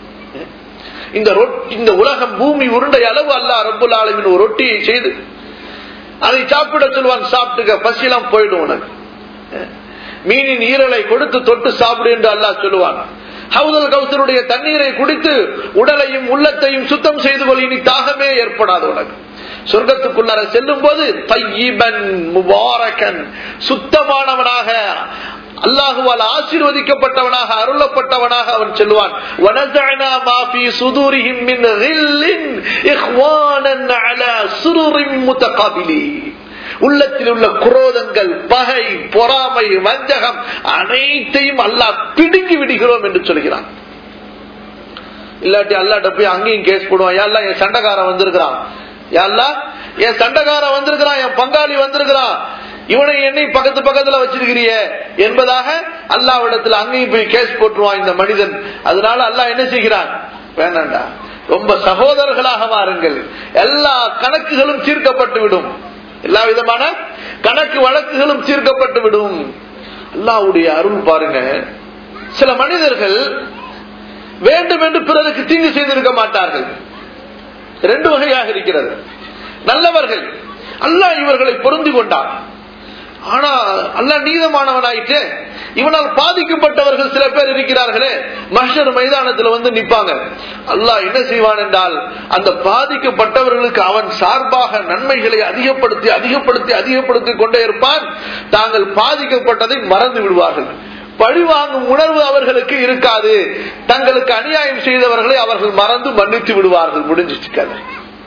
Speaker 1: இந்த இந்த உலகம் பூமி உருண்டை அளவு அல்ல ரப்புல் ஆலமின் ஒரு ரொட்டியை செய்து அதை சாப்பிட சொல்வான் சாப்பிட்டுக்க பசியெல்லாம் போயிடும் உனக்கு மீனின் ஈரலை கொடுத்து தொட்டு சாப்பிடு என்று அல்லாஹ் சொல்லுவான் ஹவுதல் கௌசருடைய தண்ணீரை குடித்து உடலையும் உள்ளத்தையும் சுத்தம் செய்து கொள் இனி தாகமே ஏற்படாது உனக்கு சொர்க்கத்துக்குள்ளார செல்லும் போது தையிபன் முபாரகன் சுத்தமானவனாக அல்லாஹுவால் ஆசீர்வதிக்கப்பட்டவனாக அருளப்பட்டவனாக அவன் செல்வான் وَنَزَعْنَا مَا فِي صُدُورِهِمْ مِنْ غِلٍّ إِخْوَانًا عَلَى سُرُرٍ مُتَقَابِلِينَ உள்ளத்தில் உள்ள குரோதங்கள் பகை பொறாமை வஞ்சகம் அனைத்தையும் அல்லாஹ் பிடுங்கி விடுகிறோம் என்று சொல்கிறான் இல்லாட்டி அல்லாட்ட போய் அங்கேயும் கேஸ் போடுவான் யாரெல்லாம் என் சண்டைக்காரன் வந்திருக்கிறான் யாரெல்லாம் என் சண்டைக்காரன் வந்திருக்கிறான் என் பங்காளி வந்திருக்கிறான் இவனை என்னை பக்கத்து பக்கத்துல வச்சிருக்கிறிய என்பதாக அல்லாவிடத்துல அங்கேயும் போய் கேஸ் போட்டுருவான் இந்த மனிதன் அதனால அல்லாஹ் என்ன செய்கிறான் வேணாண்டா ரொம்ப சகோதரர்களாக மாறுங்கள் எல்லா கணக்குகளும் தீர்க்கப்பட்டு விடும் எல்லா விதமான கணக்கு வழக்குகளும் தீர்க்கப்பட்டு விடும் அல்லாவுடைய அருள் பாருங்க சில மனிதர்கள் வேண்டும் என்று பிறருக்கு தீங்கு செய்திருக்க மாட்டார்கள் ரெண்டு வகையாக இருக்கிறது நல்லவர்கள் அல்லாஹ் இவர்களை பொருந்தி கொண்டான் ஆனா அல்ல நீதமானவனாயிட்டு இவனால் பாதிக்கப்பட்டவர்கள் சில பேர் இருக்கிறார்களே மஷர் மைதானத்தில் வந்து நிற்பாங்க அல்லாஹ் என்ன செய்வான் என்றால் அந்த பாதிக்கப்பட்டவர்களுக்கு அவன் சார்பாக நன்மைகளை அதிகப்படுத்தி அதிகப்படுத்தி அதிகப்படுத்தி கொண்டே இருப்பான் தாங்கள் பாதிக்கப்பட்டதை மறந்து விடுவார்கள் பழிவாங்கும் உணர்வு அவர்களுக்கு இருக்காது தங்களுக்கு அநியாயம் செய்தவர்களை அவர்கள் மறந்து மன்னித்து விடுவார்கள் முடிஞ்சிச்சு கதை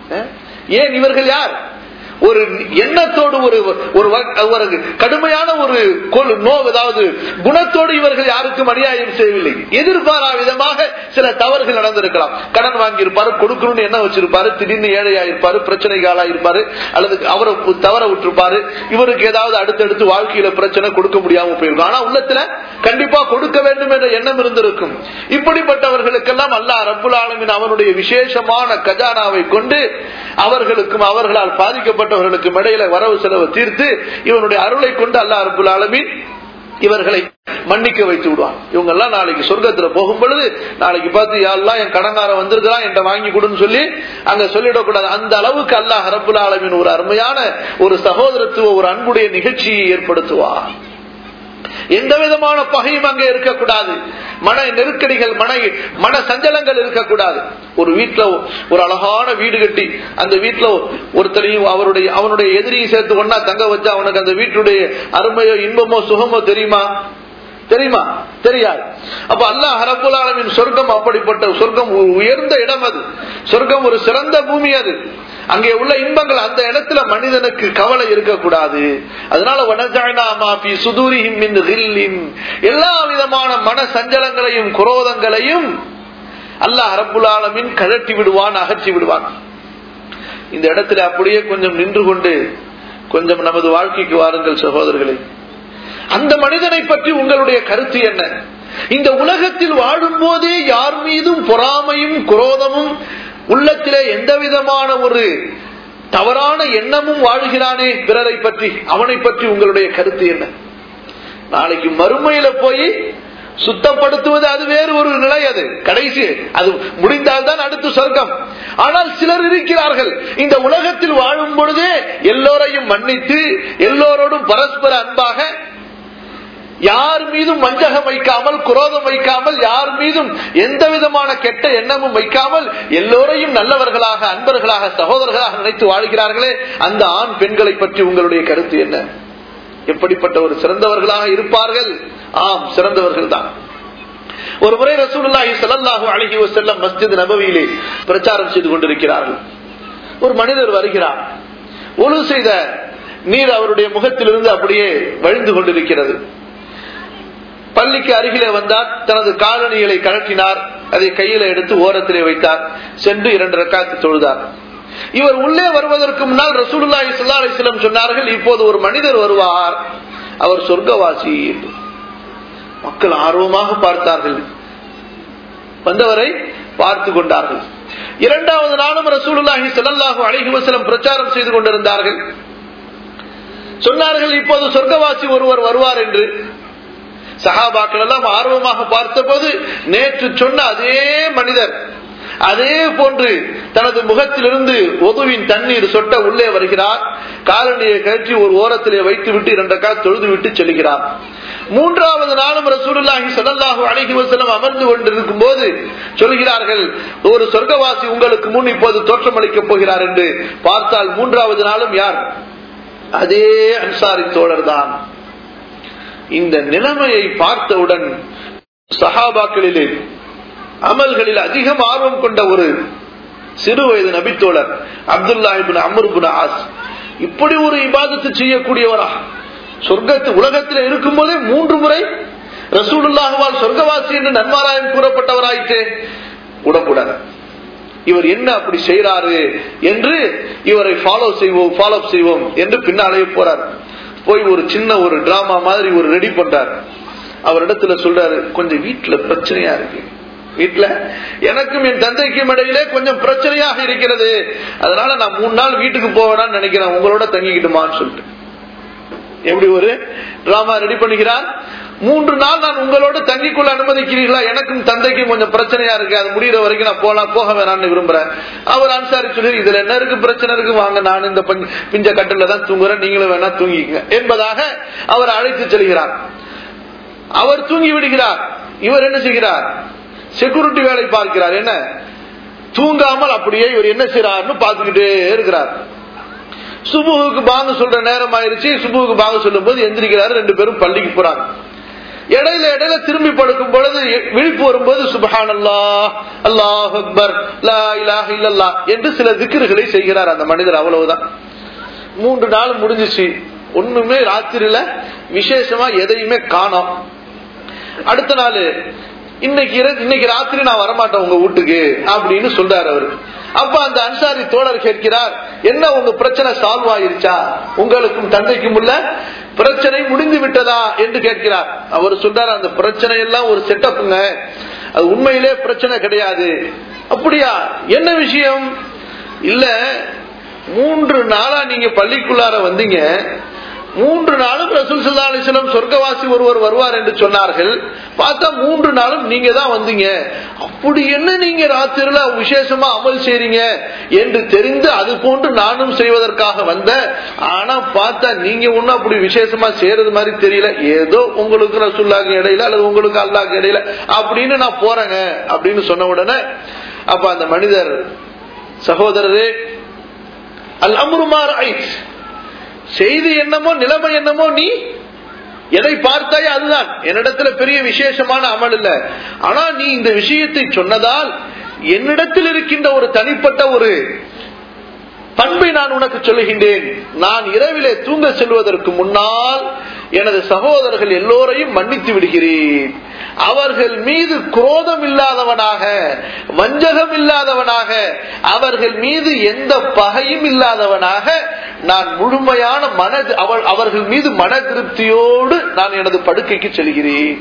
Speaker 1: ஏன் இவர்கள் யார் ஒரு எண்ணத்தோடு ஒரு ஒரு ஒரு கடுமையான ஒரு நோ அதாவது குணத்தோடு இவர்கள் யாருக்கும் அநியாயம் செய்யவில்லை எதிர்பாரா விதமாக சில தவறுகள் நடந்திருக்கலாம் கடன் வாங்கியிருப்பாரு கொடுக்கணும்னு என்ன வச்சிருப்பாரு திடீர்னு ஏழையா இருப்பாரு பிரச்சனைகளா இருப்பாரு அல்லது அவரை தவற விட்டுருப்பாரு இவருக்கு ஏதாவது அடுத்தடுத்து வாழ்க்கையில பிரச்சனை கொடுக்க முடியாம போயிருக்கும் ஆனா உள்ளத்துல கண்டிப்பா கொடுக்க வேண்டும் என்ற எண்ணம் இருந்திருக்கும் இப்படிப்பட்டவர்களுக்கெல்லாம் அல்லா ரப்புல் ஆலமின் அவனுடைய விசேஷமான கஜானாவை கொண்டு அவர்களுக்கும் அவர்களால் பாதிக்கப்பட்ட பட்டவர்களுக்கு இடையில வரவு செலவு தீர்த்து இவனுடைய அருளை கொண்டு அல்லா அருப்புல் ஆலமின் இவர்களை மன்னிக்க வைத்து விடுவான் இவங்க எல்லாம் நாளைக்கு சொர்க்கத்துல போகும் பொழுது நாளைக்கு பார்த்து யாரெல்லாம் என் கடங்காரன் வந்திருக்கிறான் என்கிட்ட வாங்கி கொடுன்னு சொல்லி அங்க சொல்லிடக்கூடாது அந்த அளவுக்கு அல்லாஹ் அரபுல் ஆலமின் ஒரு அருமையான ஒரு சகோதரத்துவ ஒரு அன்புடைய நிகழ்ச்சியை ஏற்படுத்துவார் எந்த விதமான பகையும் அங்கே இருக்கக்கூடாது மன நெருக்கடிகள் மன மன சஞ்சலங்கள் இருக்கக்கூடாது ஒரு வீட்டுல ஒரு அழகான வீடு கட்டி அந்த வீட்டுல ஒருத்தரையும் அவருடைய அவனுடைய எதிரியை சேர்த்து ஒன்னா தங்க வச்சா அவனுக்கு அந்த வீட்டுடைய அருமையோ இன்பமோ சுகமோ தெரியுமா தெரியுமா தெரியாது அப்ப அல்லாஹ் ஹரபுல் ஆலமின் சொர்க்கம் அப்படிப்பட்ட சொர்க்கம் உயர்ந்த இடம் அது சொர்க்கம் ஒரு சிறந்த பூமி அது அங்கே உள்ள இன்பங்கள் அந்த இடத்துல மனிதனுக்கு கவலை இருக்கக்கூடாது அதனால எல்லா விதமான மன சஞ்சலங்களையும் குரோதங்களையும் அல்லாஹ் அரபுல் ஆலமின் கழட்டி விடுவான் அகற்றி விடுவான் இந்த இடத்துல அப்படியே கொஞ்சம் நின்று கொண்டு கொஞ்சம் நமது வாழ்க்கைக்கு வாருங்கள் சகோதரர்களே அந்த மனிதனை பற்றி உங்களுடைய கருத்து என்ன இந்த உலகத்தில் வாழும் போதே யார் மீதும் பொறாமையும் குரோதமும் உள்ளத்திலே எந்த விதமான ஒரு தவறான எண்ணமும் வாழ்கிறானே பிறரை பற்றி அவனை பற்றி உங்களுடைய கருத்து என்ன நாளைக்கு மறுமையில போய் சுத்தப்படுத்துவது அது வேறு ஒரு நிலை அது கடைசி அது முடிந்தால்தான் அடுத்து சொர்க்கம் ஆனால் சிலர் இருக்கிறார்கள் இந்த உலகத்தில் வாழும் பொழுதே எல்லோரையும் மன்னித்து எல்லோரோடும் பரஸ்பர அன்பாக யார் மீதும் வஞ்சகம் வைக்காமல் குரோதம் வைக்காமல் யார் மீதும் எந்த விதமான கெட்ட எண்ணமும் வைக்காமல் எல்லோரையும் நல்லவர்களாக அன்பர்களாக சகோதரர்களாக நினைத்து வாழ்கிறார்களே அந்த ஆண் பெண்களை பற்றி உங்களுடைய கருத்து என்ன எப்படிப்பட்ட ஒரு சிறந்தவர்களாக இருப்பார்கள் ஆம் சிறந்தவர்கள் தான் ஒரு முறை ரசூலுல்லாஹி ஸல்லல்லாஹு அலைஹி வஸல்லம் மஸ்ஜித் நபவியிலே பிரச்சாரம் செய்து கொண்டிருக்கிறார்கள் ஒரு மனிதர் வருகிறார் ஒழு செய்த நீர் அவருடைய முகத்திலிருந்து அப்படியே வழிந்து கொண்டிருக்கிறது பள்ளிக்கு அருகிலே வந்தார் தனது காலணிகளை கழற்றினார் அதை கையில எடுத்து ஓரத்திலே வைத்தார் சென்று இரண்டு ரக்காத்து தொழுதார் இவர் உள்ளே வருவதற்கு முன்னால் ரசூலுல்லாஹி ஸல்லல்லாஹு அலைஹி வஸல்லம் சொன்னார்கள் இப்போது ஒரு மனிதர் வருவார் அவர் சொர்க்கவாசி என்று மக்கள் ஆர்வமாக பார்த்தார்கள் வந்தவரை பார்த்து கொண்டார்கள் இரண்டாவது நாளும் ரசூலுல்லாஹி ஸல்லல்லாஹு அலைஹி வஸல்லம் பிரச்சாரம் செய்து கொண்டிருந்தார்கள் சொன்னார்கள் இப்போது சொர்க்கவாசி ஒருவர் வருவார் என்று சஹாபாக்கள் எல்லாம் ஆர்வமாக பார்த்தபோது நேற்று சொன்ன அதே மனிதர் அதே போன்று தனது முகத்திலிருந்து ஒதுவின் தண்ணீர் சொட்ட உள்ளே வருகிறார் காலனியை கழற்றி ஒரு ஓரத்திலே வைத்து விட்டு இரண்டக்கா தொழுது விட்டு செல்கிறார் மூன்றாவது நாளும் ரசூலுல்லாஹி ஸல்லல்லாஹு அலைஹி வஸல்லம் அமர்ந்து கொண்டிருக்கும் போது சொல்கிறார்கள் ஒரு சொர்க்கவாசி உங்களுக்கு முன் இப்போது தோற்றமளிக்கப் போகிறார் என்று பார்த்தால் மூன்றாவது நாளும் யார் அதே அன்சாரி தோழர் தான் இந்த நிலைமையை பார்த்தவுடன் சஹாபாக்களிலே அமல்களில் அதிகம் ஆர்வம் கொண்ட ஒரு சிறு வயது நபித்தோழர் அப்துல்லா இபின் அமருபின் ஆஸ் இப்படி ஒரு இபாதத்து செய்யக்கூடியவரா சொர்க்கத்து உலகத்தில் இருக்கும் போதே மூன்று முறை ரசூலுல்லாஹுவால் சொர்க்கவாசி என்று நன்மாராயம் கூறப்பட்டவராயிற்றே விடக்கூடாது இவர் என்ன அப்படி செய்யறாரு என்று இவரை ஃபாலோ செய்வோம் ஃபாலோ செய்வோம் என்று பின்னாலே போறார் போய் ஒரு சின்ன ஒரு டிராமா மாதிரி ஒரு ரெடி பண்றார் அவரிடத்துல சொல்றாரு கொஞ்சம் வீட்டுல பிரச்சனையா இருக்கு வீட்டுல எனக்கும் என் தந்தைக்கும் இடையிலே கொஞ்சம் பிரச்சனையாக இருக்கிறது அதனால நான் மூணு நாள் வீட்டுக்கு போவேனான்னு நினைக்கிறேன் உங்களோட தங்கிக்கிட்டுமான்னு சொல்லிட்டு எப்படி ஒரு டிராமா ரெடி பண்ணுகிறார் மூன்று நாள் நான் உங்களோட தங்கிக்குள்ள அனுமதிக்கிறீர்களா எனக்கும் தந்தைக்கும் கொஞ்சம் பிரச்சனையா இருக்கு அது முடிகிற வரைக்கும் நான் போலாம் போக வேணாம்னு விரும்புறேன் அவர் அன்சாரி சொல்லி இதுல என்ன இருக்கு பிரச்சனை இருக்கு வாங்க நான் இந்த பிஞ்ச கட்டில தான் தூங்குறேன் நீங்களும் வேணா தூங்கிக்க என்பதாக அவர் அழைத்து செல்கிறார் அவர் தூங்கி விடுகிறார் இவர் என்ன செய்கிறார் செக்யூரிட்டி வேலை பார்க்கிறார் என்ன தூங்காமல் அப்படியே இவர் என்ன செய்யறாருன்னு பார்த்துக்கிட்டே இருக்கிறார் சுபுவுக்கு பாங்க சொல்ற நேரம் ஆயிருச்சு சுபுவுக்கு பாங்க சொல்லும் போது எந்திரிக்கிறாரு ரெண்டு பேரும் பள்ளிக்கு போறாங்க இடையில இடையில திரும்பி படுக்கும் பொழுது விழிப்பு வரும்போது சுபஹான் அல்லா அல்லாஹ் அக்பர் லா இலாஹ இல்லல்லா என்று சில திக்கர்களை செய்கிறார் அந்த மனிதர் அவ்வளவுதான் மூன்று நாள் முடிஞ்சிச்சு ஒண்ணுமே ராத்திரியில விசேஷமா எதையுமே காணோம் அடுத்த நாள் இன்னைக்கு இன்னைக்கு ராத்திரி நான் வரமாட்டேன் உங்க வீட்டுக்கு அப்படின்னு சொல்றாரு அவரு அப்ப அந்த அன்சாரி தோழர் கேட்கிறார் என்ன உங்க பிரச்சனை சால்வ் ஆயிருச்சா உங்களுக்கும் தந்தைக்கும் உள்ள பிரச்சனை முடிந்து விட்டதா என்று கேட்கிறார் அவர் சொல்றார் அந்த பிரச்சனை எல்லாம் ஒரு செட்டப்புங்க அது உண்மையிலே பிரச்சனை கிடையாது அப்படியா என்ன விஷயம் இல்ல மூன்று நாளா நீங்க பள்ளிக்குள்ளார வந்தீங்க மூன்று நாளும் ரசூல் சல்லா அலிஸ்லாம் சொர்க்கவாசி ஒருவர் வருவார் என்று சொன்னார்கள் பார்த்தா மூன்று நாளும் நீங்க தான் வந்தீங்க அப்படி என்ன நீங்க ராத்திரில விசேஷமா அமல் செய்றீங்க என்று தெரிந்து அது போன்று நானும் செய்வதற்காக வந்த ஆனா பார்த்தா நீங்க ஒன்னும் அப்படி விசேஷமா செய்யறது மாதிரி தெரியல ஏதோ உங்களுக்கு ரசூல்லாக்கு இடையில அல்லது உங்களுக்கு அல்லாக்கு இடையில அப்படின்னு நான் போறேங்க அப்படின்னு சொன்ன உடனே அப்ப அந்த மனிதர் சகோதரரே அல் அம்ருமார் ஐஸ் செய்தி என்னமோ நிலைமை என்னமோ நீ எதை பார்த்தாய் அதுதான் என்னிடத்துல பெரிய விசேஷமான அமல் இல்ல ஆனா நீ இந்த விஷயத்தை சொன்னதால் என்னிடத்தில் இருக்கின்ற ஒரு தனிப்பட்ட ஒரு பண்பை நான் உனக்கு சொல்லுகின்றேன் நான் இரவிலே தூங்க செல்வதற்கு முன்னால் எனது சகோதரர்கள் எல்லோரையும் மன்னித்து விடுகிறேன் அவர்கள் மீது குரோதம் இல்லாதவனாக வஞ்சகம் இல்லாதவனாக அவர்கள் மீது எந்த பகையும் இல்லாதவனாக நான் முழுமையான மன அவர்கள் மீது மன திருப்தியோடு நான் எனது படுக்கைக்கு செல்கிறேன்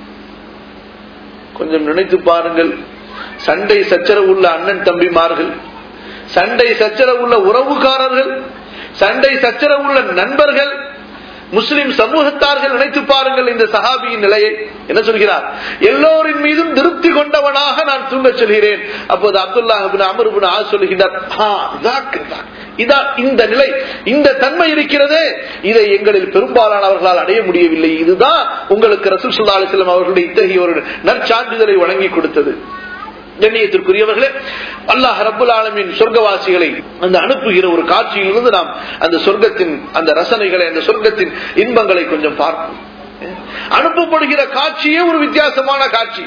Speaker 1: கொஞ்சம் நினைத்து பாருங்கள் சண்டை சச்சரவு உள்ள அண்ணன் தம்பிமார்கள் சண்டை சச்சரவு உள்ள உறவுக்காரர்கள் சண்டை சச்சரவு உள்ள நண்பர்கள் முஸ்லிம் சமூகத்தார்கள் நினைத்து பாருங்கள் இந்த சஹாபியின் நிலையை என்ன சொல்கிறார் எல்லோரின் மீதும் திருப்தி கொண்டவனாக நான் தூங்க சொல்கிறேன் அப்போது அப்துல்லா அமருபின் ஆ சொல்லுகின்றார் இதான் இந்த நிலை இந்த தன்மை இருக்கிறதே இதை எங்களில் பெரும்பாலானவர்களால் அடைய முடியவில்லை இதுதான் உங்களுக்கு ரசூல் சுல்லா அலிஸ்லாம் அவர்களுடைய இத்தகைய ஒரு நற்சான்றிதழை வழங்கி கொடுத்தது கண்ணியத்திற்குரியவர்களே அல்லாஹ் ரபுல் ஆலமின் சொர்க்கவாசிகளை அந்த அனுப்புகிற ஒரு காட்சியிலிருந்து நாம் அந்த சொர்க்கத்தின் அந்த ரசனைகளை அந்த சொர்க்கத்தின் இன்பங்களை கொஞ்சம் பார்ப்போம் அனுப்பப்படுகிற காட்சியே ஒரு வித்தியாசமான காட்சி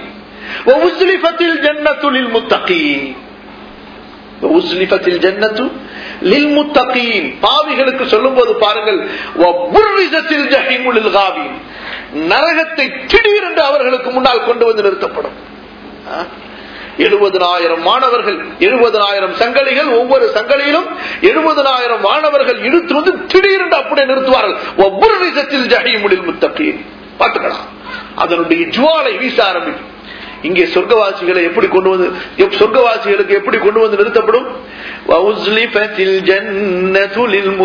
Speaker 1: ஜன்னத்துலில் முத்தகி ஜன்னத்து லில் முத்தகீன் பாவிகளுக்கு சொல்லும் போது பாருங்கள் நரகத்தை திடீரென்று அவர்களுக்கு முன்னால் கொண்டு வந்து நிறுத்தப்படும் எழுபதனாயிரம் மாணவர்கள் எழுபதனாயிரம் சங்கலிகள் ஒவ்வொரு சங்கலியிலும் எழுபதனாயிரம் மாணவர்கள் இழுத்து வந்து திடீரென்று அப்படியே நிறுத்துவார்கள் ஒவ்வொரு நிஜத்தில் ஜஹீமுடில் முத்தகீன் பார்த்துக்கலாம் அதனுடைய ஜுவாலை வீச ஆரம்பிக்கும் இங்கே சொர்க்கவாசிகளை எப்படி கொண்டு வந்து சொர்க்கவாசிகளுக்கு எப்படி கொண்டு வந்து நிறுத்தப்படும்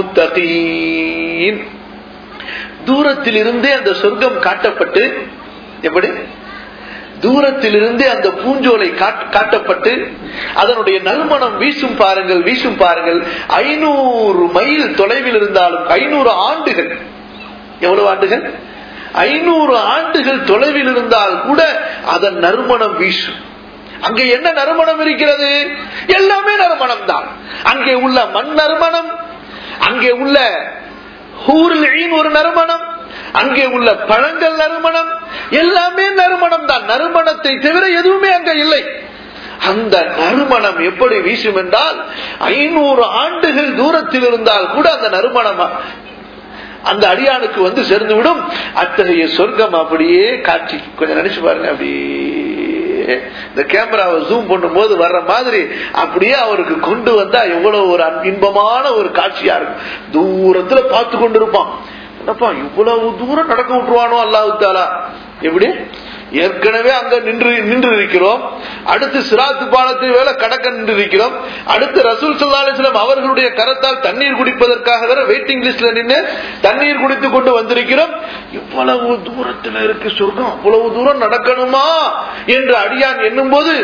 Speaker 1: தூரத்தில் இருந்தே அந்த சொர்க்கம் காட்டப்பட்டு எப்படி தூரத்திலிருந்து அந்த பூஞ்சோலை காட்டப்பட்டு அதனுடைய நறுமணம் வீசும் பாருங்கள் வீசும் பாருங்கள் ஐநூறு மைல் தொலைவில் இருந்தாலும் ஐநூறு ஆண்டுகள் எவ்வளவு ஆண்டுகள் ஐநூறு ஆண்டுகள் தொலைவில் இருந்தால் கூட அதன் நறுமணம் வீசும் அங்கே என்ன நறுமணம் இருக்கிறது எல்லாமே நறுமணம் தான் அங்கே உள்ள மண் நறுமணம் அங்கே உள்ள ஒரு நறுமணம் அங்கே உள்ள பழங்கள் நறுமணம் எல்லாமே நறுமணம் தான் நறுமணத்தை தவிர எதுவுமே அங்க இல்லை அந்த நறுமணம் எப்படி வீசும் என்றால் ஐநூறு ஆண்டுகள் தூரத்தில் இருந்தால் கூட அந்த நறுமணம் அந்த அடியானுக்கு வந்து சேர்ந்து விடும் அத்தகைய சொர்க்கம் அப்படியே காட்சி கொஞ்சம் நினைச்சு பாருங்க அப்படியே இந்த கேமராவை ஜூம் பண்ணும் போது வர்ற மாதிரி அப்படியே அவருக்கு கொண்டு வந்தா எவ்வளவு ஒரு இன்பமான ஒரு காட்சியா இருக்கும் தூரத்துல பார்த்து கொண்டு இருப்பான் என்னப்பா இவ்வளவு தூரம் நடக்க விட்டுருவானோ அல்லாஹு தாலா எப்படி ஏற்கனவே அங்க நின்று நின்று இருக்கிறோம் அடுத்து சிராத்து பாலத்தை வேலை கடக்க நின்று இருக்கிறோம் அடுத்து ரசூல் சல்லாஸ்லாம் அவர்களுடைய கரத்தால் தண்ணீர் குடிப்பதற்காக வேற வெயிட்டிங் லிஸ்ட்ல நின்று தண்ணீர் குடித்துக் கொண்டு வந்திருக்கிறோம் இவ்வளவு தூரத்தில் இருக்கு சொர்க்கம் அவ்வளவு தூரம் நடக்கணுமா என்று அடியான் எண்ணும் போது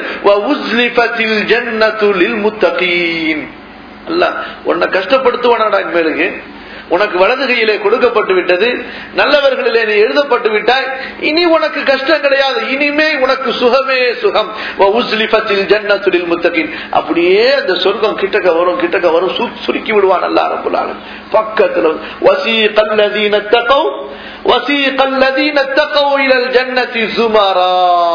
Speaker 1: அல்ல உன்னை கஷ்டப்படுத்துவானாடா மேலுக்கு உனக்கு வலது கையிலே கொடுக்கப்பட்டு விட்டது நல்லவர்களிலே நீ எழுதப்பட்டு விட்டாய் இனி உனக்கு கஷ்டம் கிடையாது இனிமே உனக்கு சுகமே சுகம் ஜன்னத்துலில் முத்தகின் அப்படியே அந்த சொர்க்கம் கிட்டக்க வரும் கிட்டக்க வரும் சுருக்கி விடுவான் அல்லா ரபுல்லாலும் பக்கத்துல வசி கல்லதீன தகவ் வசி கல்லதீன தகவ் இலல் ஜன்னதி சுமாரா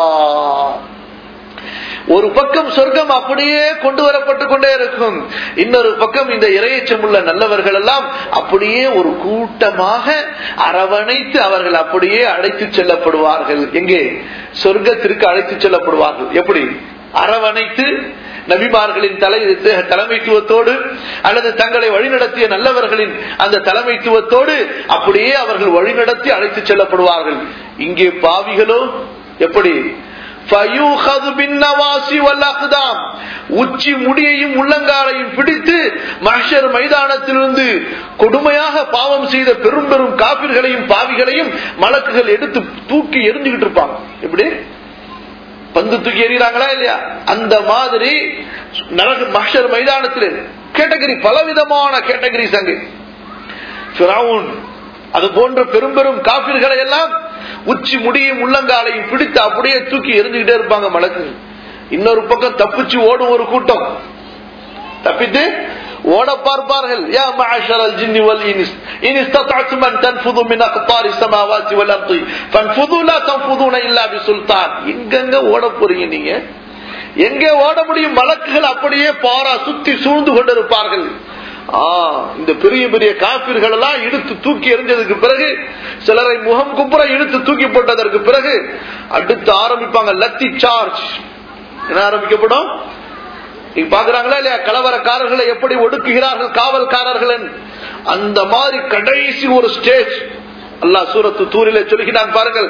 Speaker 1: ஒரு பக்கம் சொர்க்கம் அப்படியே கொண்டு வரப்பட்டு கொண்டே இருக்கும் இன்னொரு பக்கம் இந்த இறையச்சம் உள்ள நல்லவர்கள் எல்லாம் அப்படியே ஒரு கூட்டமாக அரவணைத்து அவர்கள் அப்படியே அழைத்து செல்லப்படுவார்கள் எங்கே சொர்க்கத்திற்கு அழைத்து செல்லப்படுவார்கள் எப்படி அரவணைத்து நபிமார்களின் தலை தலைமைத்துவத்தோடு அல்லது தங்களை வழிநடத்திய நல்லவர்களின் அந்த தலைமைத்துவத்தோடு அப்படியே அவர்கள் வழிநடத்தி அழைத்து செல்லப்படுவார்கள் இங்கே பாவிகளோ எப்படி உச்சி முடியையும் உள்ளங்காலையும் பிடித்து மஹர் மைதானத்திலிருந்து கொடுமையாக பாவம் செய்த பெரும் பெரும் காப்பிர்களையும் பாவிகளையும் மலக்குகள் எடுத்து தூக்கி எரிஞ்சுக்கிட்டு இருப்பாங்க எப்படி பந்து தூக்கி எறிகிறாங்களா இல்லையா அந்த மாதிரி மஹர் மைதானத்தில் கேட்டகரி பலவிதமான கேட்டகரிஸ் அங்கு அது போன்ற பெரும் பெரும் காப்பிர்களை எல்லாம் உச்சி முடியும் உள்ளங்காலையும் பிடித்து அப்படியே தூக்கி எரிஞ்சுக்கிட்டே இருப்பாங்க மலக்கு இன்னொரு பக்கம் தப்பிச்சு ஓடும் ஒரு கூட்டம் தப்பித்து ஓட பார்ப்பார்கள் யா மஅஷரல் ஜின்னி வல் இன்ஸ் இன் இஸ்ததஅதும் அன் தன்ஃபுது மின் அக்தாரி ஸமாவாத்தி வல் அர்தி ஃபன்ஃபுது லா தன்ஃபுதுன இல்லா பிசுல்தான் எங்கங்க ஓட போறீங்க நீங்க எங்கே ஓட முடியும் மலக்குகள் அப்படியே பாரா சுத்தி சூழ்ந்து கொண்டிருப்பார்கள் இந்த பெரிய பெரிய காப்பீர்கள் எல்லாம் இழுத்து தூக்கி எறிஞ்சதுக்கு பிறகு சிலரை முகம் குப்புற இழுத்து தூக்கி போட்டதற்கு பிறகு அடுத்து ஆரம்பிப்பாங்க லத்தி சார்ஜ் என்ன ஆரம்பிக்கப்படும் நீங்க பாக்குறாங்களா இல்லையா கலவரக்காரர்களை எப்படி ஒடுக்குகிறார்கள் காவல்காரர்கள் அந்த மாதிரி கடைசி ஒரு ஸ்டேஜ் அல்லாஹ் சூரத்து தூரில சொல்கிறான் பாருங்கள்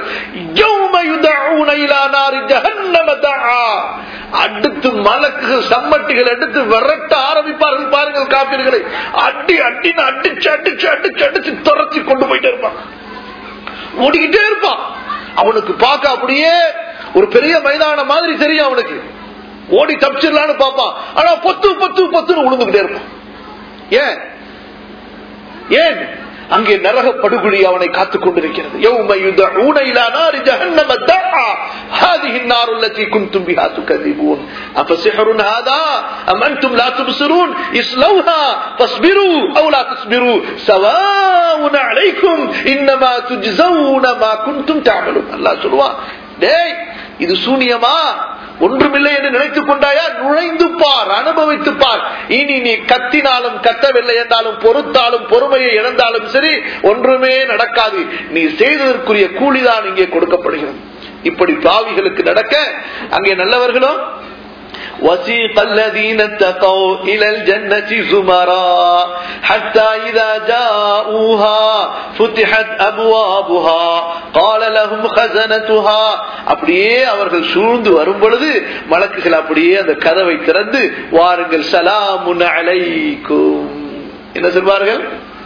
Speaker 1: அடுத்து மலக்குகள் சம்மட்டிகள் எடுத்து விரட்ட ஆரம்பிப்பார்கள் பாருங்கள் காப்பீர்களை அடி அடின்னு அடிச்சு அடிச்சு அடிச்சு அடிச்சு துரத்தி கொண்டு போயிட்டே இருப்பான் ஓடிக்கிட்டே இருப்பான் அவனுக்கு பார்க்க அப்படியே ஒரு பெரிய மைதானம் மாதிரி தெரியும் அவனுக்கு ஓடி தப்பிச்சிடலான்னு பார்ப்பான் ஆனா பொத்து பொத்து பொத்துன்னு உழுந்துகிட்டே இருப்பான் ஏன் ஏன் அங்கே நரக படுகொலி அவனை காத்துக் கொண்டிருக்கிறது هذه النار التي كنتم بها تكذبون أفسحر هذا أم أنتم لا تبصرون اصلوها فاصبروا أو لا تصبروا سواء عليكم إنما تجزون ما كنتم تعملون الله சொல்லுவான் டேய் இது சூனியமா ஒன்றுமில்லை என்று நினைத்துக் கொண்டாயா நுழைந்து பார் அனுபவித்து பார் இனி நீ கத்தினாலும் கத்தவில்லை என்றாலும் பொறுத்தாலும் பொறுமையை இழந்தாலும் சரி ஒன்றுமே நடக்காது நீ செய்ததற்குரிய கூலிதான் இங்கே கொடுக்கப்படுகிறது இப்படி பாவிகளுக்கு நடக்க அங்கே நல்லவர்களும் وسيق الذين اتقوا إلى الجنة زمرا حتى إذا جاءوها فتحت أبوابها قال لهم خزنتها அப்படியே அவர்கள் சூழ்ந்து வரும் பொழுது மலக்குகள் அப்படியே அந்த கதவை திறந்து வாருங்கள் சலாமுன் அலைக்கும் என்ன சொல்வார்கள்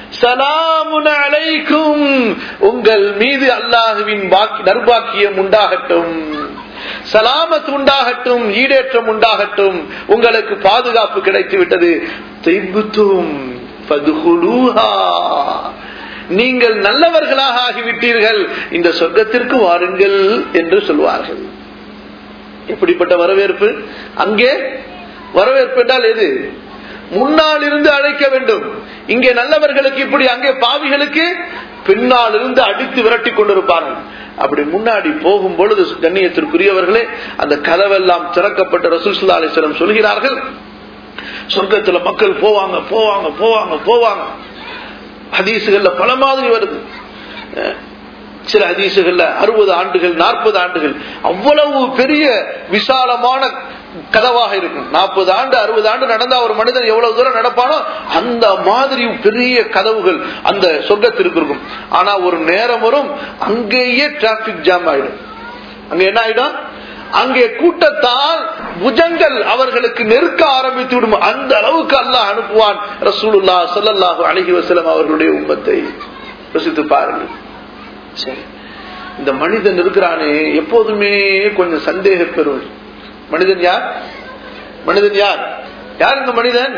Speaker 1: சலாமுன் அலைக்கும் உங்கள் மீது அல்லாஹுவின் பாக்கி நர்பாக்கியம் உண்டாகட்டும் சலாமத் உண்டாகட்டும் ஈடேற்றம் உண்டாகட்டும் உங்களுக்கு பாதுகாப்பு கிடைத்து விட்டது திபுத்தும் ஃபதுகுலூஹா. நீங்கள் நல்லவர்களாக ஆகிவிட்டீர்கள் இந்த சொர்க்கத்திற்கு வாருங்கள் என்று சொல்வார்கள் எப்படிப்பட்ட வரவேற்பு அங்கே வரவேற்பு என்றால் எது முன்னால் இருந்து அழைக்க வேண்டும் இங்கே நல்லவர்களுக்கு இப்படி அங்கே பாவிகளுக்கு பின்னால் இருந்து அடித்து விரட்டி கொண்டிருப்பார்கள் அப்படி முன்னாடி போகும் பொழுது கண்ணியத்திற்குரியவர்களே அந்த கதவெல்லாம் திறக்கப்பட்ட ரசூல் அலிஸ்லம் சொல்கிறார்கள் சொர்க்கத்துல மக்கள் போவாங்க போவாங்க போவாங்க போவாங்க ஹதீசுகள்ல பல மாதிரி வருது அஹ் சில ஹதீசுகள்ல அறுபது ஆண்டுகள் நாற்பது ஆண்டுகள் அவ்வளவு பெரிய விசாலமான கதவாக இருக்கும் நாற்பது ஆண்டு அறுபது ஆண்டு நடந்தா ஒரு மனிதன் எவ்வளவு தூரம் நடப்பானோ அந்த மாதிரி பெரிய கதவுகள் அந்த சொர்க்கத்திற்கு இருக்கும் ஆனா ஒரு நேரம் வரும் அங்கேயே டிராபிக் ஜாம் ஆயிடும் அங்க என்ன ஆயிடும் அங்கே கூட்டத்தால் புஜங்கள் அவர்களுக்கு நெருக்க ஆரம்பித்து விடும் அந்த அளவுக்கு அல்லாஹ் அனுப்புவான் ரசூலுல்லா ஸல்லல்லாஹு அலைஹி வஸல்லம் அவர்களுடைய உம்மத்தை யோசித்து பாருங்கள் சரி இந்த மனிதன் இருக்கிறானே எப்போதுமே கொஞ்சம் சந்தேக பெறுவர் மனிதன் யார் மனிதன் யார் யார் இந்த மனிதன்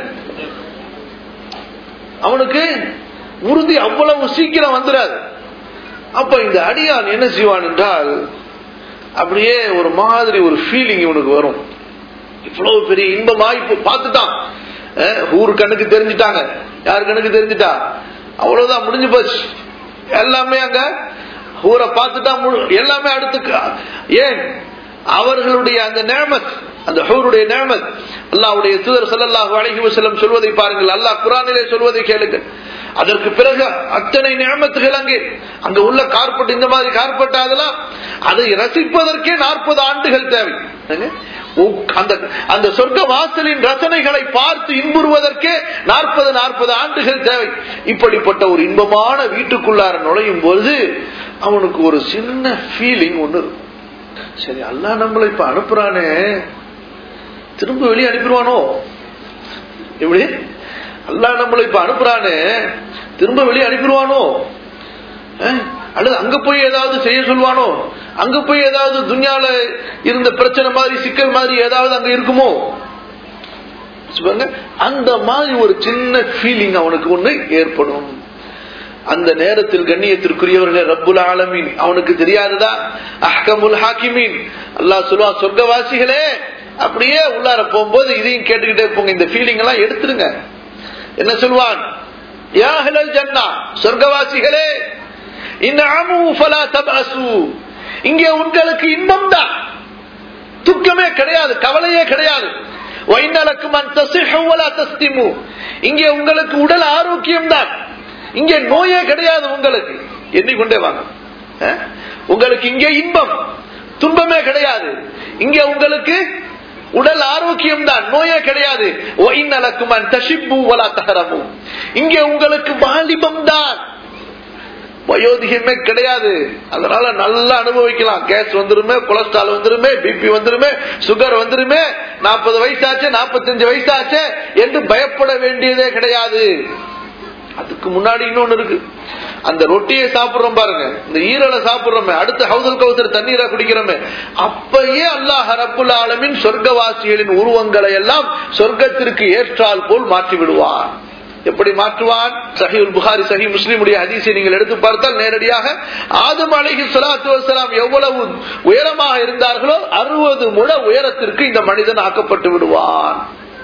Speaker 1: அவனுக்கு உறுதி அவ்வளவு சீக்கிரம் வந்துடாது அப்ப இந்த அடியான் என்ன செய்வான் என்றால் அப்படியே ஒரு மாதிரி ஒரு ஃபீலிங் இவனுக்கு வரும் இவ்வளவு பெரிய இன்பமா இப்ப பார்த்துட்டான் அஹ், ஊரு கண்ணுக்கு தெரிஞ்சுட்டாங்க யார் கண்ணுக்கு தெரிஞ்சுட்டா அவ்வளவுதான் முடிஞ்சு போச்சு எல்லாமே அங்க ஊரை பார்த்துட்டா முழு- எல்லாமே அடுத்து க- ஏன் அவர்களுடைய அந்த நேமத் அந்த ஹூருடைய நேமத் அல்லாஹ்வுடைய தூதர் ஸல்லல்லாஹு அலைஹி வஸல்லம் சொல்வதை பாருங்கள் அல்லாஹ் குர்ஆனிலே சொல்வதை கேளுங்கள் அதற்கு பிறகு அத்தனை நியமத்துகள் அங்கே அங்க உள்ள கார்பெட் இந்த மாதிரி கார்பெட் அதெல்லாம் அதை ரசிப்பதற்கே நாற்பது ஆண்டுகள் தேவை என்னங்க? உக்- அந்த அந்த சொர்க்க வாசலின் ரசனைகளை பார்த்து இன்புறுவதற்கே நாற்பது நாற்பது ஆண்டுகள் தேவை இப்படிப்பட்ட ஒரு இன்பமான வீட்டுக்குள்ளார நுழையும் பொழுது அவனுக்கு ஒரு சின்ன ஃபீலிங் ஒண்ணு இருக்கும் சரி அல்லாஹ் நம்மளை இப்ப அனுப்புறானே திரும்ப வெளியே அனுப்பிடுவானோ எப்படி அல்லாஹ் நம்மளை இப்ப அனுப்புறானே திரும்ப வெளியே அனுப்பிடுவானோ அஹ், அல்லது அங்க போய் ஏதாவது செய்ய சொல்வானோ அங்க போய் ஏதாவது துன்யால இருந்த பிரச்சனை மாதிரி சிக்கல் மாதிரி ஏதாவது அங்க இருக்குமோ பாருங்க, அந்த மாதிரி ஒரு சின்ன ஃபீலிங் அவனுக்கு ஒண்ணு ஏற்படும் அந்த நேரத்தில் கண்ணியத்திற்குரியவர்களே ரப்புல் ஆலமீன் அவனுக்கு தெரியாதுதா அஹ்கமுல் ஹாக்கிமீன் அல்லாஹ் சொல்லுவான் சொர்க்கவாசிகளே அப்படியே உள்ளார போகும்போது இதையும் கேட்டுக்கிட்டே போங்க இந்த ஃபீலிங் எல்லாம் எடுத்துருங்க என்ன சொல்வான் யா அஹ்லல் ஜன்னா சொர்க்கவாசிகளே இன்அமு ஃபலா தபஅசு இங்கே உங்களுக்கு இன்பம் தான் துக்கமே கிடையாது கவலையே கிடையாது வைநலக்கும் தஸ்திமு இங்கே உங்களுக்கு உடல் ஆரோக்கியம் தான் இங்கே நோயே கிடையாது உங்களுக்கு எண்ணிக்கொண்டே வாங்க அஹ்? உங்களுக்கு இங்கே இன்பம் துன்பமே கிடையாது இங்கே உங்களுக்கு உடல் ஆரோக்கியம் தான் நோயே கிடையாது ஒயினலக்கும் தஷிப்பு வலா தகரமு இங்கே உங்களுக்கு வாலிபம் தான் வயோதிகமே கிடையாது அதனால நல்லா அனுபவிக்கலாம் கேஸ் வந்துருமே கொலஸ்ட்ரால் வந்துருமே பிபி வந்துருமே சுகர் வந்துருமே நாற்பது வயசாச்சு நாற்பத்தஞ்சு வயசாச்சு என்று பயப்பட வேண்டியதே கிடையாது அதுக்கு முன்னாடி இன்னொன்னு இருக்கு அந்த ரொட்டியை சாப்பிடுறோம் பாருங்க இந்த ஈரலை சாப்பிடுறோமே அடுத்து ஹவுதல் கவுசர் தண்ணீரை குடிக்கிறோமே அப்பயே அல்லாஹ் ரப்புல் ஆலமின் சொர்க்கவாசிகளின் உருவங்களை எல்லாம் சொர்க்கத்திற்கு ஏற்றால் போல் மாற்றி விடுவான் எப்படி மாற்றுவான் சஹிவுல் புகாரி சஹி முஸ்லிமுடைய ஹதீஸை நீங்கள் எடுத்து பார்த்தால் நேரடியாக ஆதம் அலைஹி ஸலாத்து வஸலாம் எவ்வளவு உயரமாக இருந்தார்களோ அறுபது முழ உயரத்திற்கு இந்த மனிதன் ஆக்கப்பட்டு விடுவான்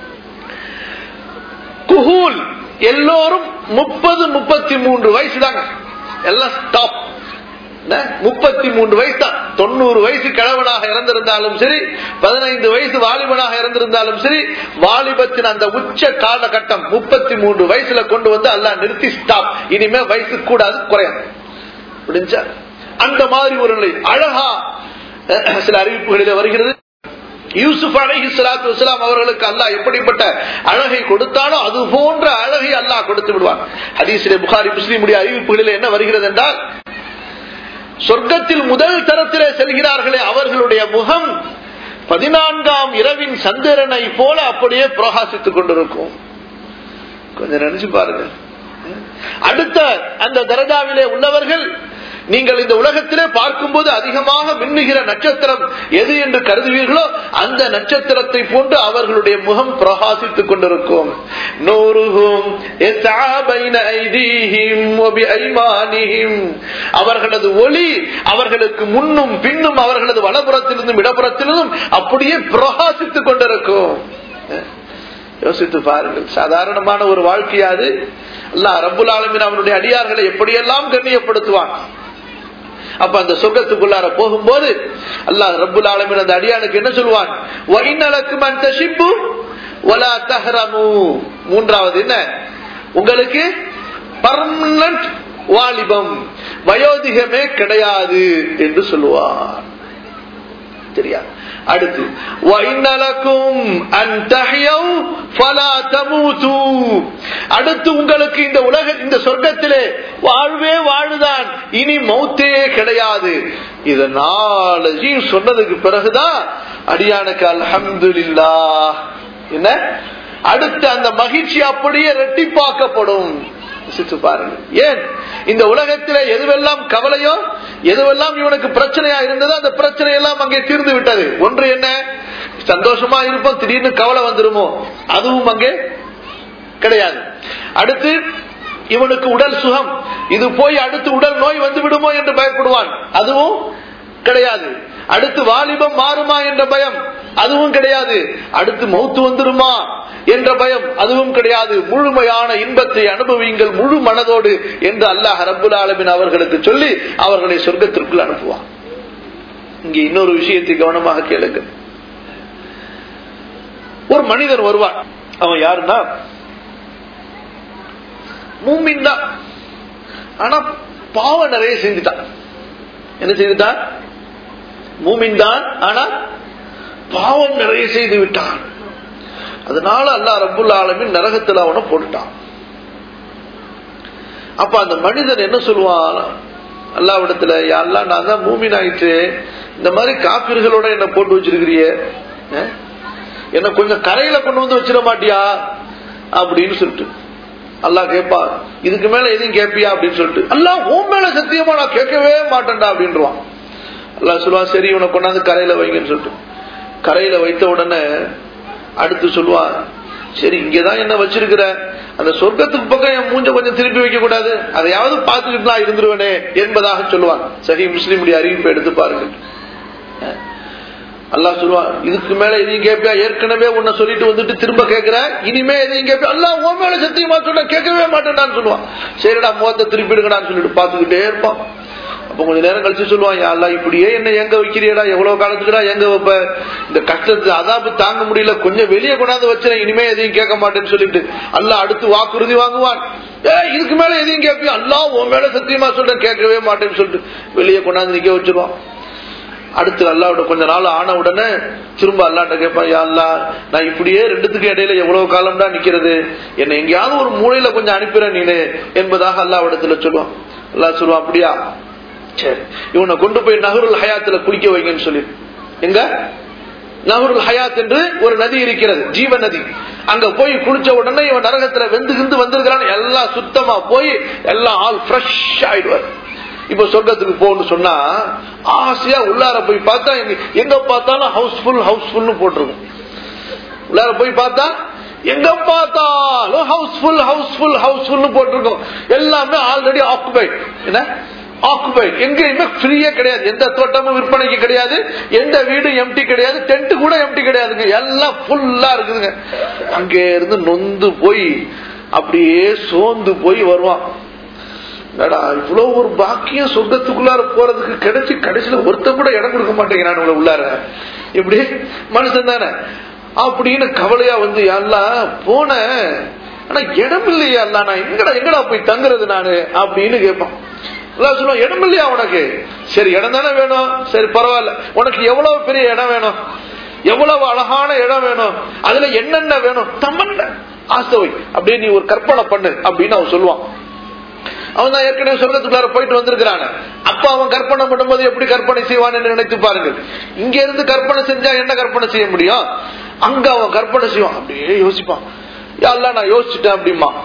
Speaker 1: குஹூல் எல்லோரும் முப்பது முப்பத்தி மூன்று வயசு தாங்க எல்லாம் ஸ்டாப் முப்பத்தி மூன்று வயசு தான் தொண்ணூறு வயசு கிழவனாக இறந்திருந்தாலும் சரி பதினைந்து வயசு வாலிபனாக இறந்திருந்தாலும் சரி வாலிபத்தின் அந்த உச்ச காலகட்டம் முப்பத்தி மூன்று வயசுல கொண்டு வந்து எல்லாம் நிறுத்தி ஸ்டாப் இனிமே வயசு கூடாது குறையும் புரிஞ்சா அந்த மாதிரி ஒரு நிலை அழகா அஹ், சில அறிவிப்புகளிலே வருகிறது யூசுப் அலஹி சலாத்து வசலாம் அவர்களுக்கு அல்லாஹ் எப்படிப்பட்ட அழகை கொடுத்தானோ அது போன்ற அழகை அல்லாஹ் கொடுத்து விடுவான் ஹதீஸிலே புகாரி முஸ்லீமுடைய அறிவிப்புகளில் என்ன வருகிறது என்றால் சொர்க்கத்தில் முதல் தரத்திலே செல்கிறார்களே அவர்களுடைய முகம் பதினான்காம் இரவின் சந்திரனை போல அப்படியே பிரகாசித்துக் கொண்டிருக்கும் கொஞ்சம் நினைச்சு பாருங்க அடுத்த அந்த தரஜாவிலே உள்ளவர்கள் நீங்கள் இந்த உலகத்திலே பார்க்கும்போது அதிகமாக மின்னுகிற நட்சத்திரம் எது என்று கருதுவீர்களோ அந்த நட்சத்திரத்தை போன்று அவர்களுடைய முகம் பிரகாசித்துக் கொண்டிருக்கும் நூறுகும் அவர்களது ஒளி அவர்களுக்கு முன்னும் பின்னும் அவர்களது வலப்புறத்திலிருந்தும் இடப்புறத்திலிருந்தும் அப்படியே பிரகாசித்துக் கொண்டிருக்கும் யோசித்து பாருங்கள் சாதாரணமான ஒரு வாழ்க்கையாது அல்ல ரப்புல் ஆலமின் அவனுடைய அடியார்களை எப்படியெல்லாம் கண்ணியப்படுத்துவான் அப்ப அந்த சொர்க்கத்துக்குள்ளார போகும்போது அல்லாஹ் ரப்புல் ஆலமின் அந்த அடியானுக்கு என்ன சொல்லுவான் மூன்றாவது என்ன உங்களுக்கு பர்மனன்ட் வாலிபம் வயோதிகமே கிடையாது என்று சொல்லுவார் தெரியாது அடுத்து அடுத்து உங்களுக்கு இந்த உலக இந்த சொர்க்கத்திலே வாழ்வே வாழுதான் இனி மௌத்தே கிடையாது இதனால சொன்னதுக்கு பிறகுதான் அடியானுக்கு அல்ஹம்துல்லா என்ன அடுத்து அந்த மகிழ்ச்சி அப்படியே ரெட்டிப்பாக்கப்படும் யோசித்து பாருங்க ஏன் இந்த உலகத்தில எதுவெல்லாம் கவலையோ எதுவெல்லாம் இவனுக்கு பிரச்சனையா இருந்ததோ அந்த பிரச்சனை எல்லாம் அங்கே தீர்ந்து விட்டது ஒன்று என்ன சந்தோஷமா இருப்போம் திடீர்னு கவலை வந்துருமோ அதுவும் அங்கே கிடையாது அடுத்து இவனுக்கு உடல் சுகம் இது போய் அடுத்து உடல் நோய் வந்து விடுமோ என்று பயப்படுவான் அதுவும் கிடையாது அடுத்து வாலிபம் மாறுமா என்ற பயம் அதுவும் கிடையாது அடுத்து மௌத்து வந்துருமா என்ற பயம் அதுவும் கிடையாது முழுமையான இன்பத்தை அனுபவியுங்கள் முழு மனதோடு என்று அல்லாஹ் ரபுல் ஆலமின் அவர்களுக்கு சொல்லி அவர்களை சொர்க்கத்திற்குள் அனுப்புவான் இங்கே இன்னொரு விஷயத்தை கவனமாக கேளுங்க ஒரு மனிதர் வருவான் அவன் யாருன்னா மூமின் தான் ஆனா பாவம் நிறைய செஞ்சுட்டான் என்ன செய்துட்டான் மூமின் தான் ஆனா பாவம் நிறைய செய்து விட்டான் அதனால அல்லா ரபுல் ஆலமின் நரகத்தில் அவனை போட்டுட்டான் அப்ப அந்த மனிதன் என்ன சொல்லுவான் அல்லாவிடத்துல யாரெல்லாம் நான் தான் மூமின் ஆயிட்டு இந்த மாதிரி காப்பீர்களோட என்ன போட்டு வச்சிருக்கிறிய என்ன கொஞ்சம் கரையில கொண்டு வந்து வச்சிட மாட்டியா அப்படின்னு சொல்லிட்டு அல்லாஹ் கேட்பான் இதுக்கு மேல எதையும் கேட்பியா அப்படின்னு சொல்லிட்டு அல்லாஹ் உன் மேல சத்தியமா நான் கேட்கவே மாட்டேன்டா அப்படின்றான் அல்லாஹ் சொல்லுவான் சரி உன்னை கொண்டாந்து கரையில வைங்கன்னு சொல்லிட்டு கரையில வைத்த உடனே அடுத்து சொல்லுவான் சரி இங்கதான் என்ன வச்சிருக்கிற அந்த சொர்க்கத்துக்கு பக்கம் என் மூஞ்ச கொஞ்சம் திருப்பி வைக்க கூடாது அதையாவது பார்த்துக்கிட்டு நான் இருந்துருவேனே என்பதாக சொல்லுவான் சரி முஸ்லீமுடைய அறிவிப்பை எடுத்து பாருங்க அல்லா சொல்லுவான் இதுக்கு மேல எதையும் கேட்பியா ஏற்கனவே உன்னை சொல்லிட்டு வந்துட்டு திரும்ப கேட்கிற இனிமே எதையும் கேட்பியா அல்லா உன் மேல சத்தியமா சொல்ல கேட்கவே மாட்டேன்டான்னு சொல்லுவான் சரிடா முகத்தை திருப்பிடுங்கடான்னு சொல்லிட்டு பாத்துக்கிட்டே இருப்பான் அப்ப கொஞ்ச நேரம் கழிச்சு சொல்லுவான் அல்லா இப்படியே என்ன எங்க வைக்கிறியடா எவ்வளவு காலத்துக்குடா எங்க வைப்ப இந்த கஷ்டத்து அதாப்பு தாங்க முடியல கொஞ்சம் வெளியே கொண்டாந்து வச்சுறேன் இனிமே எதையும் கேட்க மாட்டேன்னு சொல்லிட்டு அல்லா அடுத்து வாக்குறுதி வாங்குவான் ஏ இதுக்கு மேல எதையும் கேட்பியா அல்லா உன் மேல சத்தியமா சொல்றேன் கேட்கவே மாட்டேன்னு சொல்லிட்டு வெளியே கொண்டாந்து நிக்க வச்சிருவான் அடுத்து அல்லாவோட கொஞ்ச நாள் ஆன உடனே திரும்ப அல்லாட்ட கேட்பான் யா அல்லா நான் இப்படியே ரெண்டுத்துக்கு இடையில எவ்வளவு காலம் தான் நிக்கிறது என்னை எங்கேயாவது ஒரு மூலையில கொஞ்சம் அனுப்பிற நீனு என்பதாக அல்லாவிடத்துல சொல்லுவான் அல்லா சொல்லுவான் அப்படியா சரி இவனை கொண்டு போய் நகருல் ஹயாத்துல குளிக்க வைங்கன்னு சொல்லி எங்க நகருல் ஹயாத் என்று ஒரு நதி இருக்கிறது ஜீவ நதி அங்க போய் குளிச்ச உடனே இவன் நரகத்துல வெந்து கிந்து வந்திருக்கிறான் எல்லாம் சுத்தமா போய் எல்லாம் ஆல் ஃப்ரெஷ் ஆயிடுவார் இப்ப சொர்க்கத்துக்கு போகணும்னு சொன்னா ஆசையா உள்ளார போய் பார்த்தா எங்க பார்த்தாலும் ஹவுஸ்ஃபுல் ஹவுஸ்ஃபுல்னு போட்டிருக்கும் உள்ளார போய் பார்த்தா எங்க பார்த்தாலும் ஹவுஸ்ஃபுல் ஹவுஸ்ஃபுல் ஹவுஸ்ஃபுல் போட்டிருக்கும் எல்லாமே ஆல்ரெடி ஆக்குபைட் என்ன ஆக்குபைட் எங்கேயுமே ஃப்ரீயே கிடையாது எந்த தோட்டமும் விற்பனைக்கு கிடையாது எந்த வீடும் எம்டி கிடையாது டென்ட் கூட எம்டி கிடையாதுங்க எல்லாம் ஃபுல்லா இருக்குதுங்க அங்கே இருந்து நொந்து போய் அப்படியே சோர்ந்து போய் வருவான் என்னடா இவ்வளவு ஒரு பாக்கியம் சொர்க்கத்துக்குள்ளார போறதுக்கு கிடைச்சு கடைசியில ஒருத்த கூட இடம் கொடுக்க மாட்டேங்கிறான் உங்களை உள்ளார இப்படி மனுஷன் தானே அப்படின்னு கவலையா வந்து எல்லாம் போன ஆனா இடம் இல்லையா அல்ல நான் எங்கடா எங்கடா போய் தங்குறது நானு அப்படின்னு கேட்பான் சொல்லுவான் இடம் இல்லையா உனக்கு சரி இடம் தானே வேணும் சரி பரவாயில்ல உனக்கு எவ்வளவு பெரிய இடம் வேணும் எவ்வளவு அழகான இடம் வேணும் அதுல என்னென்ன வேணும் தம்மன்ன ஆசை அப்படியே நீ ஒரு கற்பனை பண்ணு அப்படின்னு அவன் சொல்லுவான் அவன் தான் ஏற்கனவே சொர்க்கத்துக்குள்ளார போயிட்டு வந்திருக்கிறான் அப்ப அவன் கற்பனை பண்ணும்போது எப்படி கற்பனை செய்வான் என்று நினைத்து பாருங்கள் இங்க இருந்து கற்பனை செஞ்சா என்ன கற்பனை செய்ய முடியும் அங்க அவன் கற்பனை செய்வான் அப்படியே யோசிப்பான் யாரெல்லாம் நான் யோசிச்சுட்டேன் அப்படிமா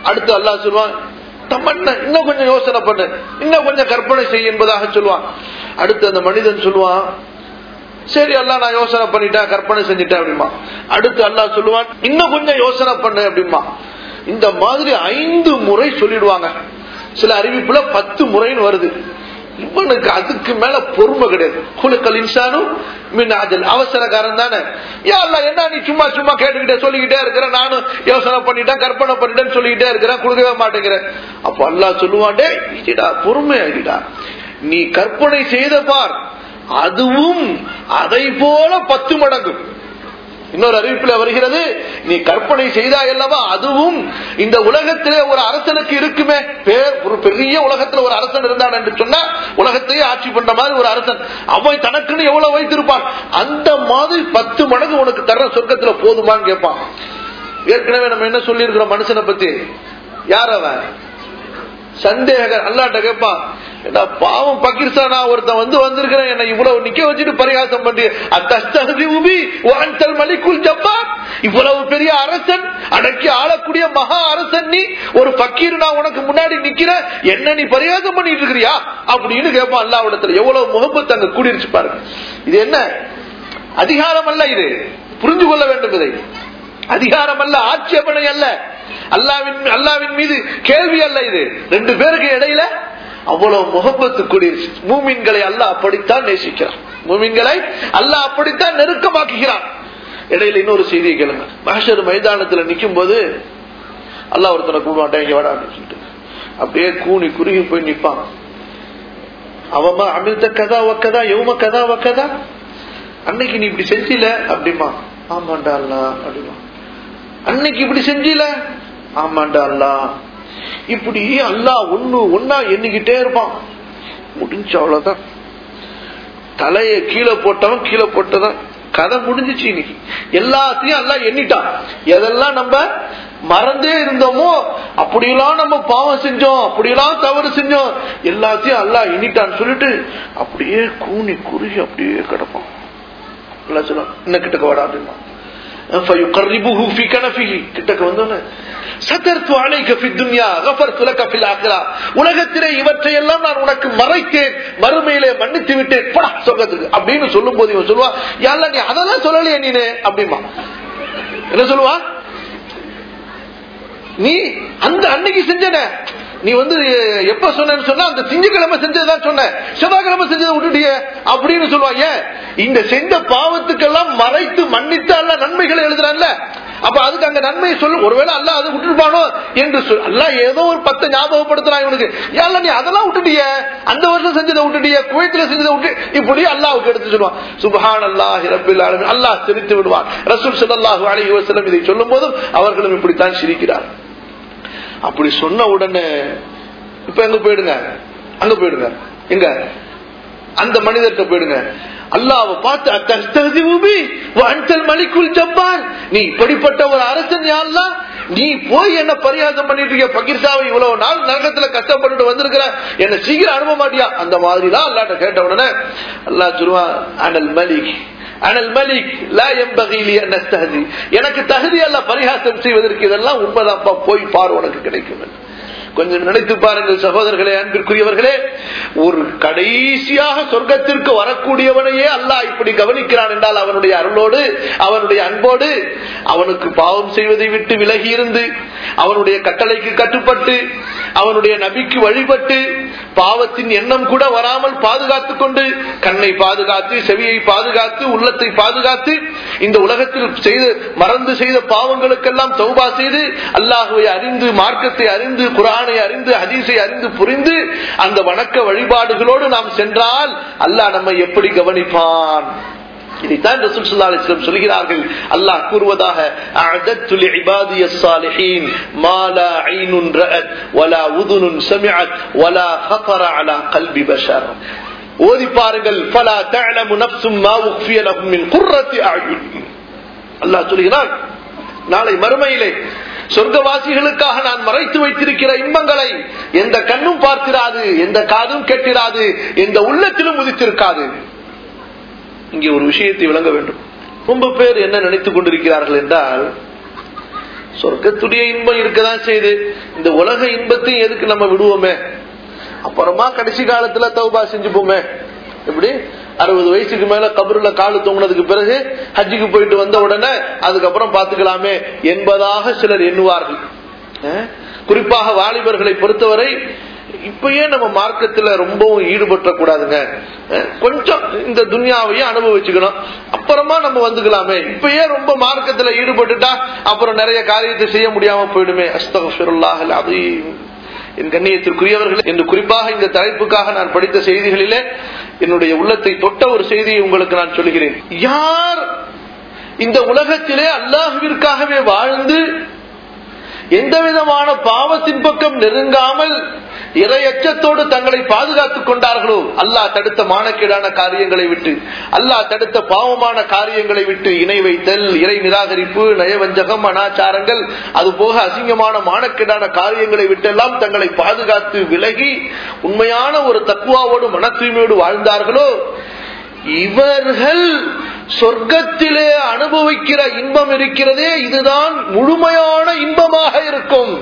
Speaker 1: அடுத்து அல்லாஹ் சொல்லுவான் தமன்ன இன்னும் கொஞ்சம் யோசனை பண்ணு இன்னும் கொஞ்சம் கற்பனை செய் என்பதாக சொல்லுவான் அடுத்து அந்த மனிதன் சொல்லுவான் சரி அல்லா நான் யோசனை பண்ணிட்டேன் கற்பனை செஞ்சுட்டேன் அப்படிமா அடுத்து அல்லாஹ் சொல்லுவான் இன்னும் கொஞ்சம் யோசனை பண்ணு அப்படிமா இந்த மாதிரி ஐந்து முறை சொல்லிடுவாங்க சில அறிவிப்புல பத்து முறைன்னு வருது இவனுக்கு அதுக்கு மேல பொறுமை கிடையாது குழுக்கள் இன்சானும் மின்னாஜல் அவசரக்காரன் தானே யாருல என்ன நீ சும்மா சும்மா கேட்டுக்கிட்டே சொல்லிக்கிட்டே இருக்கிற நானும் யோசனை பண்ணிட்டேன் கற்பனை பண்ணிட்டேன்னு சொல்லிக்கிட்டே இருக்கிறேன் கொடுக்கவே மாட்டேங்கிறேன் அப்ப அல்லாஹ் சொல்லுவாண்டே இடிடா பொறுமையாகிடா நீ கற்பனை செய்த பார் அதுவும் அதை போல பத்து மடங்கு இன்னொரு அறிவிப்பில் வருகிறது நீ கற்பனை செய்தாய் அல்லவா அதுவும் இந்த உலகத்திலே ஒரு அரசனுக்கு இருக்குமே பேர் ஒரு பெரிய உலகத்துல ஒரு அரசன் இருந்தான் என்று சொன்னா உலகத்தையே ஆட்சி பண்ற மாதிரி ஒரு அரசன் அவன் தனக்குன்னு எவ்வளவு வைத்திருப்பான் அந்த மாதிரி பத்து மடங்கு உனக்கு தர்ற சொர்க்கத்துல போதுமான்னு கேட்பான் ஏற்கனவே நம்ம என்ன சொல்லி இருக்கிறோம் மனுஷனை பத்தி யார் அவன் சந்தேக அல்லாட்ட கேட்பான் ஏண்டா பாவம் பக்கிர்சானா ஒருத்தன் வந்து வந்திருக்கிறேன் என்ன இவ்வளவு நிக்க வச்சுட்டு பரிகாசம் பண்ணி அத்தஸ்தகதி உபி வான்தல் மலிக்குல் ஜப்பார் இவ்வளவு பெரிய அரசன் அடக்கி ஆளக்கூடிய மகா அரசன் நீ ஒரு பக்கீர் நான் உனக்கு முன்னாடி நிக்கிற என்ன நீ பரிகாசம் பண்ணிட்டு இருக்கிறியா அப்படின்னு கேட்பான் அல்லாவிடத்துல எவ்வளவு முகப்பத்து அங்க கூடிருச்சு பாருங்க இது என்ன அதிகாரம் அல்ல இது புரிந்து கொள்ள வேண்டும் இதை அதிகாரம் அல்ல ஆட்சேபனை அல்ல அல்லாவின் அல்லாவின் மீது கேள்வி அல்ல இது ரெண்டு பேருக்கு இடையில அவ்வளவு முகப்பத்து கூடிருச்சு மூமின்களை அல்ல அப்படித்தான் நேசிக்கிறான் மூமின்களை அல்ல அப்படித்தான் நெருக்கமாக்குகிறான் இடையில இன்னொரு செய்தியை கேளுங்க மகஷர் மைதானத்துல நிக்கும் போது அல்லா ஒருத்தனை கூடுவான் இங்க வாடா அப்படின்னு சொல்லிட்டு அப்படியே கூணி குறுகி போய் நிப்பான் அவமா அமிர்த கதா வக்கதா எவம கதா வக்கதா அன்னைக்கு நீ இப்படி செஞ்சில அப்படிமா ஆமாண்டா அல்லா அப்படிமா அன்னைக்கு இப்படி செஞ்சில ஆமாண்டா அல்லா இப்படி அல்லா ஒண்ணு ஒன்னா எண்ணிக்கிட்டே இருப்பான் முடிஞ்சு அவ்வளவுதான் தலைய கீழே போட்டவன் கீழே போட்டதான் கதை முடிஞ்சிச்சு இன்னைக்கு எல்லாத்தையும் அல்லா எண்ணிட்டான் எதெல்லாம் நம்ம மறந்தே இருந்தோமோ அப்படியெல்லாம் நம்ம பாவம் செஞ்சோம் அப்படியெல்லாம் தவறு செஞ்சோம் எல்லாத்தையும் அல்லா எண்ணிட்டான்னு சொல்லிட்டு அப்படியே கூனி குறுகி அப்படியே கிடப்பான் அல்லா சொல்லுவான் இன்னும் கிட்டக்க வாடா அப்படின்னா فيقربه في كنفه கிட்டக்க வந்தோன்னு சதர்த்து அலைக في الدنيا غفرت لك في الاخره உலகத்திலே இவற்றை எல்லாம் நான் உனக்கு மறைத்தேன் மறுமையிலே மன்னித்து விட்டேன் போடா சொர்க்கத்துக்கு அப்படின்னு சொல்லும் போது இவன் சொல்லுவா யாரா நீ அதெல்லாம் சொல்லலையே நீனு அப்படிமா என்ன சொல்லுவா நீ அந்த அன்னைக்கு செஞ்சன நீ வந்து எப்ப சொன்னு சொன்னா அந்த திங்கக்கிழமை செஞ்சதான் சொன்ன செவ்வாய்க்கிழமை செஞ்சதை விட்டுட்டிய அப்படின்னு சொல்லுவாங்க இந்த செஞ்ச பாவத்துக்கெல்லாம் மறைத்து மன்னித்தால நன்மைகளை எழுதுறான்ல அப்ப அதுக்கு அங்க நன்மையை சொல்லு ஒருவேளை அல்ல அது விட்டுருப்பானோ என்று சொல் அல்ல ஏதோ ஒரு பத்து ஞாபகப்படுத்துறான் இவனுக்கு ஏன் நீ அதெல்லாம் விட்டுட்டிய அந்த வருஷம் செஞ்சதை விட்டுட்டிய குவைத்துல செஞ்சதை விட்டு இப்படி அல்லாவுக்கு எடுத்து சொல்லுவான் சுபஹான் அல்லாஹ் ரபில் அல்லாஹ் சிரித்து விடுவான் ரசூல் சல்லாஹூ அலி வசலம் இதை சொல்லும் போதும் அவர்களும் இப்படித்தான் சிரிக்கிறார் அப்படி சொன்ன உடனே இப்ப எங்க போயிடுங்க அங்க போயிடுங்க எங்க அந்த மனிதர்கிட்ட போயிடுங்க அல்லாவை பார்த்து மலிக்குள் ஜப்பான் நீ இப்படிப்பட்ட ஒரு அரசன் யாரெல்லாம் நீ போய் என்ன பரிகாசம் பண்ணிட்டு இருக்க பகிர்சாவை இவ்வளவு நாள் நரகத்துல கஷ்டப்பட்டு வந்திருக்கிற என்ன சீக்கிரம் அனுப்ப மாட்டியா அந்த மாதிரி தான் அல்லாட்ட கேட்ட உடனே அல்லா சொல்லுவான் அனல் மலிக் அனல் மலிக் லா எம்பகிலி அன்னஸ்தஹதி எனக்கு தகுதி அல்ல பரிகாசம் செய்வதற்கு இதெல்லாம் உண்மைதான்ப்பா போய் பார் உனக்கு கிடைக்கும் கொஞ்சம் நினைத்து பாருங்கள் சகோதரர்களே அன்பிற்குரியவர்களே ஒரு கடைசியாக சொர்க்கத்திற்கு வரக்கூடியவனையே அல்லாஹ் இப்படி கவனிக்கிறான் என்றால் அவனுடைய அருளோடு அவனுடைய அன்போடு அவனுக்கு பாவம் செய்வதை விட்டு விலகி இருந்து அவனுடைய கட்டளைக்கு கட்டுப்பட்டு அவனுடைய நபிக்கு வழிபட்டு பாவத்தின் எண்ணம் கூட வராமல் பாதுகாத்துக் கொண்டு கண்ணை பாதுகாத்து செவியை பாதுகாத்து உள்ளத்தை பாதுகாத்து இந்த உலகத்தில் செய்து மறந்து செய்த பாவங்களுக்கெல்லாம் தௌபா செய்து அல்லாஹுவை அறிந்து மார்க்கத்தை அறிந்து குரானை அறிந்து ஹதீஸை அறிந்து புரிந்து அந்த வணக்க வழிபாடுகளோடு நாம் சென்றால் அல்லாஹ் நம்மை எப்படி கவனிப்பான் இதைத்தான் ரசூல் ஸல்லல்லாஹு அலைஹி வஸல்லம் சொல்கிறார்கள் அல்லாஹ் கூறுவதாக அஅதத்து லிஇபாதிய ஸாலிஹீன் மா லா ஐனுன் ரஅத் வலா உதுனுன் சமிஅத் வலா خطر على قلب بشر ஓதி பாருங்கள் فلا تعلم نفس ما اخفي لهم من قرة اعين அல்லாஹ் சொல்கிறான் நாளை மறுமையிலே சொர்க்கவாசிகளுக்காக நான் மறைத்து வைத்திருக்கிற இன்பங்களை எந்த கண்ணும் பார்த்திராது எந்த காதும் கேட்டிராது எந்த உள்ளத்திலும் உதித்திருக்காது இங்கே ஒரு விஷயத்தை விளங்க வேண்டும் ரொம்ப பேர் என்ன நினைத்துக் கொண்டிருக்கிறார்கள் என்றால் சொர்க்கத்துடைய இன்பம் இருக்கதான் செய்யுது இந்த உலக இன்பத்தையும் எதுக்கு நம்ம விடுவோமே அப்புறமா கடைசி காலத்துல தௌபா செஞ்சுப்போமே எப்படி அறுபது வயசுக்கு மேல கபருல காலு தூங்கினதுக்கு பிறகு ஹஜ்ஜுக்கு போயிட்டு வந்த உடனே அதுக்கப்புறம் பாத்துக்கலாமே என்பதாக சிலர் எண்ணுவார்கள் அஹ் குறிப்பாக வாலிபர்களை பொறுத்தவரை இப்பயே நம்ம மார்க்கத்துல ரொம்பவும் ஈடுபட்ட கூடாதுங்க அஹ் கொஞ்சம் இந்த துன்யாவையும் அனுபவிச்சுக்கணும் அப்புறமா நம்ம வந்துக்கலாமே இப்பயே ரொம்ப மார்க்கத்துல ஈடுபட்டுட்டா அப்புறம் நிறைய காரியத்தை செய்ய முடியாம போயிடுமே அஸ்தகுல்லாஹ் அதையும் என் கண்ணியத்திற்குரியவர்கள் என்று குறிப்பாக இந்த தலைப்புக்காக நான் படித்த செய்திகளிலே என்னுடைய உள்ளத்தை தொட்ட ஒரு செய்தியை உங்களுக்கு நான் சொல்கிறேன் யார் இந்த உலகத்திலே அல்லாஹுவிற்காகவே வாழ்ந்து எந்த விதமான பாவத்தின் பக்கம் நெருங்காமல் இரையச்சத்தோடு தங்களை பாதுகாத்துக் கொண்டார்களோ அல்லாஹ் தடுத்த மானக்கேடான காரியங்களை விட்டு அல்லாஹ் தடுத்த பாவமான காரியங்களை விட்டு இணை வைத்தல் இறை நிராகரிப்பு நயவஞ்சகம் அனாச்சாரங்கள் அது போக அசிங்கமான மானக்கேடான காரியங்களை விட்டெல்லாம் தங்களை பாதுகாத்து விலகி உண்மையான ஒரு தக்குவாவோடு மன தூய்மையோடு வாழ்ந்தார்களோ இவர்கள் சொர்க்கத்திலே அனுபவிக்கிற இன்பம் இருக்கிறதே இதுதான் முழுமையான இன்பமாக இருக்கும்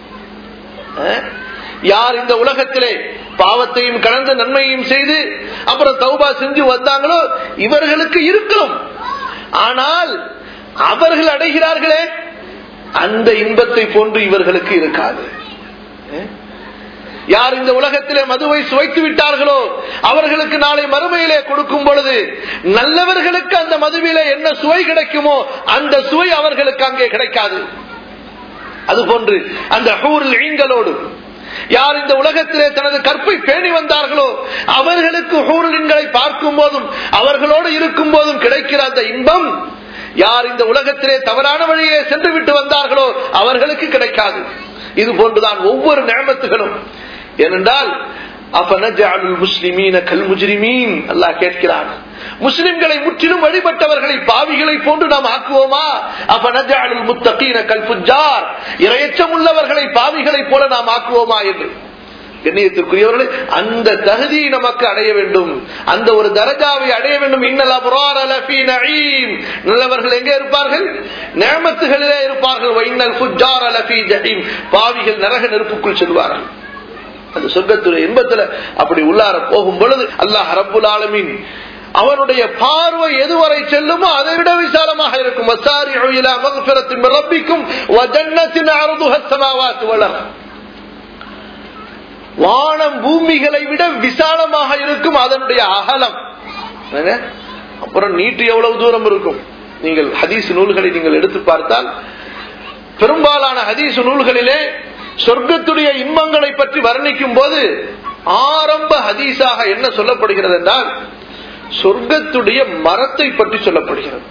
Speaker 1: அஹ்? யார் இந்த உலகத்திலே பாவத்தையும் கலந்து நன்மையும் செய்து அப்புறம் தௌபா செஞ்சு வந்தாங்களோ இவர்களுக்கு இருக்கும் ஆனால் அவர்கள் அடைகிறார்களே அந்த இன்பத்தை போன்று இவர்களுக்கு இருக்காது அஹ்? யார் இந்த உலகத்திலே மதுவை சுவைத்து விட்டார்களோ அவர்களுக்கு நாளை மறுமையிலே கொடுக்கும் பொழுது நல்லவர்களுக்கு அந்த மதுவிலே என்ன சுவை கிடைக்குமோ அந்த சுவை அவர்களுக்கு அங்கே கிடைக்காது அதுபோன்று அந்த ஹூரில் ஈங்களோடு யார் இந்த உலகத்திலே தனது கற்பை பேணி வந்தார்களோ அவர்களுக்கு ஹூரின்களை பார்க்கும் போதும் அவர்களோடு இருக்கும் போதும் கிடைக்கிற அந்த இன்பம் யார் இந்த உலகத்திலே தவறான வழியிலே சென்று விட்டு வந்தார்களோ அவர்களுக்கு கிடைக்காது இது போன்றுதான் ஒவ்வொரு நேமத்துகளும் ஏனென்றால் அபனஜாலுல் முஸ்லிமீன கல் முஜ்ரிமீன் அல்லாஹ் கேட்கிறான் முஸ்லிம்களை முற்றிலும் வழிபட்டவர்களை பாவிகளை போன்று நாம் ஆக்குவோமா அபனஜாலுல் முத்தகீன கல் புஜார் இரையச்சம் உள்ளவர்களை பாவிகளை போல நாம் ஆக்குவோமா என்று கண்ணியத்திற்குரியவர்களே அந்த தகுதியை நமக்கு அடைய வேண்டும் அந்த ஒரு தரஜாவை அடைய வேண்டும் இன்னல் அப்ரார் லஃபீ நஈம் நல்லவர்கள் எங்கே இருப்பார்கள் நேமத்துகளிலே இருப்பார்கள் வைன்னல் ஃபுஜார் லஃபீ ஜஹீம் பாவிகள் நரக நெருப்புக்குள் செல்வார்கள் அந்த சொர்க்கத்துடைய இன்பத்துல அப்படி உள்ளார போகும் பொழுது அல்லாஹ் ரப்புல் ஆலமீன் அவனுடைய பார்வை எதுவரை செல்லுமோ அதை விட விசாலமாக இருக்கும் வசாரிஉ இலா மக்ஃபிரத்தின் மின் ரப்பிக்கும் வ ஜன்னத்தின் அர்துஹா ஸமாவாத்து வல் அர்த் வானம் பூமிகளை விட விசாலமாக இருக்கும் அதனுடைய அகலம் என்ன? அப்புறம் நீட்டு எவ்வளவு தூரம் இருக்கும் நீங்கள் ஹதீஸ் நூல்களை நீங்கள் எடுத்து பார்த்தால் பெரும்பாலான ஹதீஸ் நூல்களிலே சொர்க்கத்துடைய இன்பங்களை பற்றி வர்ணிக்கும் போது ஆரம்ப ஹதீஸாக என்ன சொல்லப்படுகிறது என்றால் சொர்க்கத்துடைய மரத்தை பற்றி சொல்லப்படுகிறது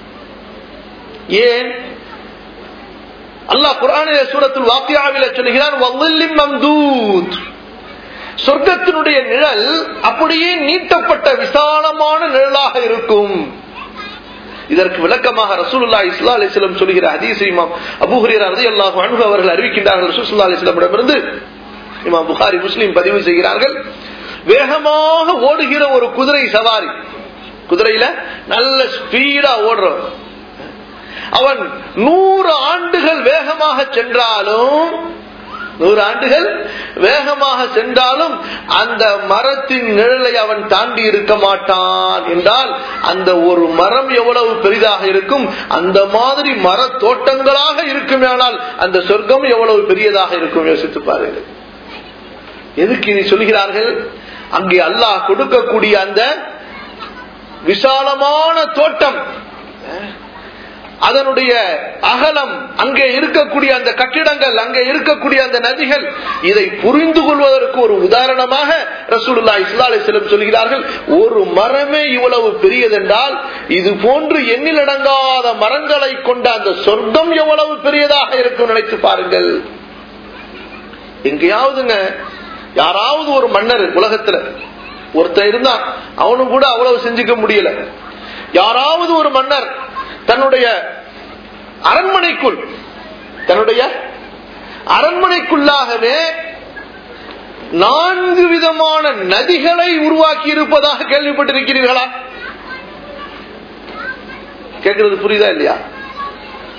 Speaker 1: ஏன் அல்லாஹ் குரானிலே சூரத்துல் வாக்கியாவில சொல்கிறான் வல்லிம் மம்தூத் சொர்க்கத்தினுடைய நிழல் அப்படியே நீட்டப்பட்ட விசாலமான நிழலாக இருக்கும் இதற்கு விளக்கமாக ரசூலுல்லா இஸ்லா அலிஸ்லம் சொல்கிற ஹதீஸ் இமாம் அபுஹரியர் ரதி அல்லாஹு அன்பு அவர்கள் அறிவிக்கின்றார்கள் ரசூலுல்லா அலிஸ்லமிடமிருந்து இமாம் புகாரி முஸ்லீம் பதிவு செய்கிறார்கள் வேகமாக ஓடுகிற ஒரு குதிரை சவாரி குதிரையில நல்ல ஸ்பீடா ஓடுறோம் அவன் நூறு ஆண்டுகள் வேகமாக சென்றாலும் நூறு ஆண்டுகள் வேகமாக சென்றாலும் அந்த மரத்தின் நிழலை அவன் தாண்டி இருக்க மாட்டான் என்றால் அந்த ஒரு மரம் எவ்வளவு பெரிதாக இருக்கும் அந்த மாதிரி மர தோட்டங்களாக இருக்குமேனால் அந்த சொர்க்கம் எவ்வளவு பெரியதாக இருக்கும் யோசித்து பாருங்கள் எதுக்கு இதை சொல்கிறார்கள் அங்கே அல்லாஹ் கொடுக்கக்கூடிய அந்த விசாலமான தோட்டம் அதனுடைய அகலம் அங்கே இருக்கக்கூடிய அந்த கட்டிடங்கள் அங்கே இருக்கக்கூடிய அந்த நதிகள் இதை புரிந்து கொள்வதற்கு ஒரு உதாரணமாக ரசூலுல்லா இஸ்லா அலிஸ்லம் சொல்கிறார்கள் ஒரு மரமே இவ்வளவு பெரியதென்றால் இது போன்று எண்ணிலடங்காத மரங்களை கொண்ட அந்த சொர்க்கம் எவ்வளவு பெரியதாக இருக்கும் நினைத்து பாருங்கள் எங்கேயாவதுங்க யாராவது ஒரு மன்னர் உலகத்துல ஒருத்தன் இருந்தான் அவனும் கூட அவ்வளவு செஞ்சுக்க முடியல யாராவது ஒரு மன்னர் தன்னுடைய அரண்மனைக்குள் தன்னுடைய அரண்மனைக்குள்ளாகவே நான்கு விதமான நதிகளை உருவாக்கி இருப்பதாக கேள்விப்பட்டிருக்கிறீர்களா கேட்கறது புரியுதா இல்லையா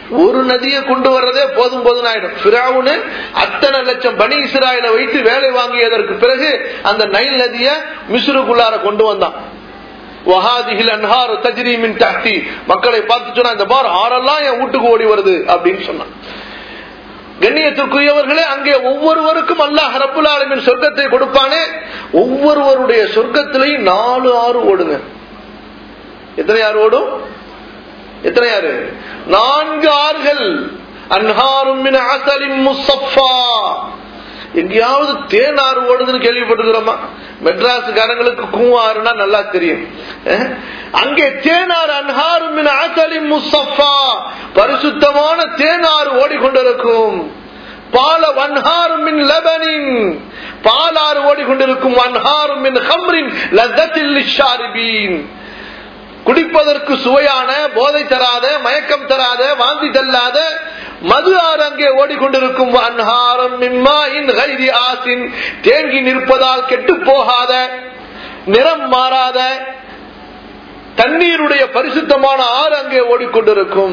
Speaker 1: ஒரு நதியை கொண்டு வர்றதே போதும் போதும் ஆயிடும் பிராவுனு அத்தனை லட்சம் பனி இஸ்ராயல வைத்து வேலை வாங்கியதற்கு பிறகு அந்த நைல் நதிய மிஸ்ருக்குள்ளார கொண்டு வந்தான் வஹாதிஹில் அன்ஹார் தஜ்ரி மின் தஹ்தி மக்களை பார்த்து சொன்னா இந்த பார் ஆறெல்லாம் என் வீட்டுக்கு ஓடி வருது அப்படின்னு சொன்னான் கண்ணியத்திற்குரியவர்களே அங்கே ஒவ்வொருவருக்கும் அல்லாஹ் ரப்புல் ஆலமின் சொர்க்கத்தை கொடுப்பானே ஒவ்வொருவருடைய சொர்க்கத்திலையும் நாலு ஆறு ஓடுங்க எத்தனை ஆறு ஓடும் எத்தனை ஆறு நான்கு ஆறுகள் அன்ஹாரும் மின் அசலின் முசஃபா எங்கேயாவது தேனாறு ஓடுதுன்னு கேள்விப்பட்டுக்கிறோமா மெட்ராஸ்காரங்களுக்கு கூவாறுனா நல்லா தெரியும் அஹ்? அங்கே தேனாறு அன்ஹாரும் மின் அசலின் முசஃபா பரிசுத்தமான தேனாறு ஓடிக்கொண்டிருக்கும் பால வன்ஹாரும் மின் லபனின் பாலாறு ஓடிக்கொண்டிருக்கும் வன்ஹாரும் மின் ஹம்ரின் லத்தத்தில் லிஷாரிபீன் குடிப்பதற்கு சுவையான போதை தராத மயக்கம் தராத வாந்தி தள்ளாத மது ஆறு அங்கே ஓடிக்கொண்டிருக்கும் அன்ஹாரம் மிம்மாயின் கைதி ஆசின் தேங்கி நிற்பதால் கெட்டு போகாத நிறம் மாறாத தண்ணீருடைய பரிசுத்தமான ஆறு அங்கே ஓடிக்கொண்டிருக்கும்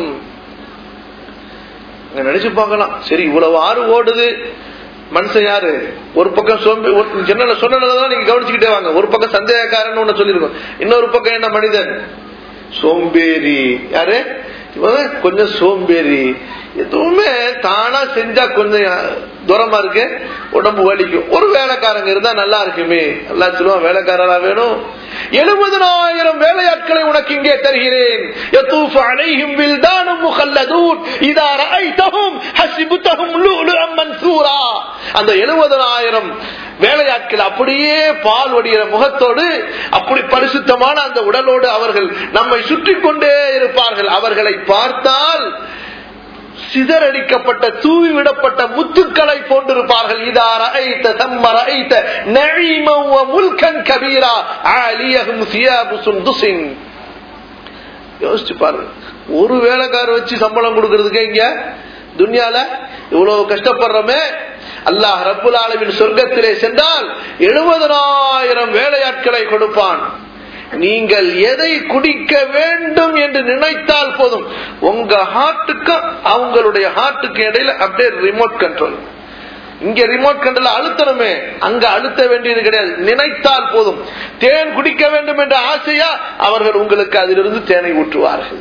Speaker 1: இங்க நினைச்சு பார்க்கலாம் சரி இவ்வளவு ஆறு ஓடுது மனுஷன் யாரு ஒரு பக்கம் சோம்பி ஒரு ஜன்னல சொன்னதான் நீங்க கவனிச்சுக்கிட்டே வாங்க ஒரு பக்கம் சந்தேகக்காரன் ஒண்ணு சொல்லிருக்கோம் இன்னொரு பக்கம் என்ன மனிதன் சோம்பேறி யாரு இவன் கொஞ்சம் சோம்பேறி எதுவுமே தானா செஞ்சா கொஞ்சம் தூரமா இருக்கு உடம்பு வலிக்கும் ஒரு வேலைக்காரங்க இருந்தா நல்லா இருக்குமே நல்லா சொல்லுவான் வேலைக்காரரா வேணும் எழுபதனாயிரம் வேலையாட்களை உனக்கு இங்கே தருகிறேன் يطوف عليهم ولدان مخلدون اذا رايتهم حسبتهم لؤلؤا منثورا அந்த எழுபதனாயிரம் வேலையாட்கள் அப்படியே பால் வடிகிற முகத்தோடு அப்படி பரிசுத்தமான அந்த உடலோடு அவர்கள் நம்மை சுற்றி கொண்டே இருப்பார்கள் அவர்களை பார்த்தால் சிதறடிக்கப்பட்ட தூவி விடப்பட்ட முத்துக்களை போன்றிருப்பார்கள் இதா ரஐத்த தம்ம ரஐத்த நஈமம் வ முல்கன் கபீரா ஆலியஹும் சியாபு சுந்துசின் யோசிச்சு பாருங்க ஒரு வேலைக்கார வச்சு சம்பளம் கொடுக்கறதுக்கு இங்க துன்யால இவ்வளவு கஷ்டப்படுறோமே அல்லாஹ் ரப்புல் ஆலமின் சொர்க்கத்திலே சென்றால் எழுபதனாயிரம் வேலையாட்களை கொடுப்பான் நீங்கள் எதை குடிக்க வேண்டும் என்று நினைத்தால் போதும் உங்க ஹார்ட்டுக்கும் அவங்களுடைய ஹார்ட்டுக்கு இடையில அப்படியே ரிமோட் கண்ட்ரோல் இங்க ரிமோட் கண்ட்ரோல் அழுத்தணுமே அங்க அழுத்த வேண்டியது கிடையாது நினைத்தால் போதும் தேன் குடிக்க வேண்டும் என்ற ஆசையா அவர்கள் உங்களுக்கு அதிலிருந்து தேனை ஊற்றுவார்கள்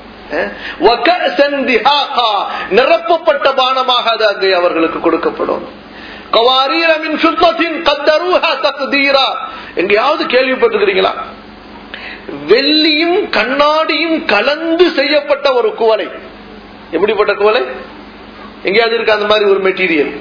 Speaker 1: நிரப்பப்பட்ட பானமாக அது அங்கே அவர்களுக்கு கொடுக்கப்படும் எங்கேயாவது கேள்விப்பட்டிருக்கிறீங்களா வெள்ளியும் கண்ணாடியும் கலந்து செய்யப்பட்ட ஒரு குவலை எப்படிப்பட்ட குவலை எங்கேயாவது இருக்கு அந்த மாதிரி ஒரு மெட்டீரியல்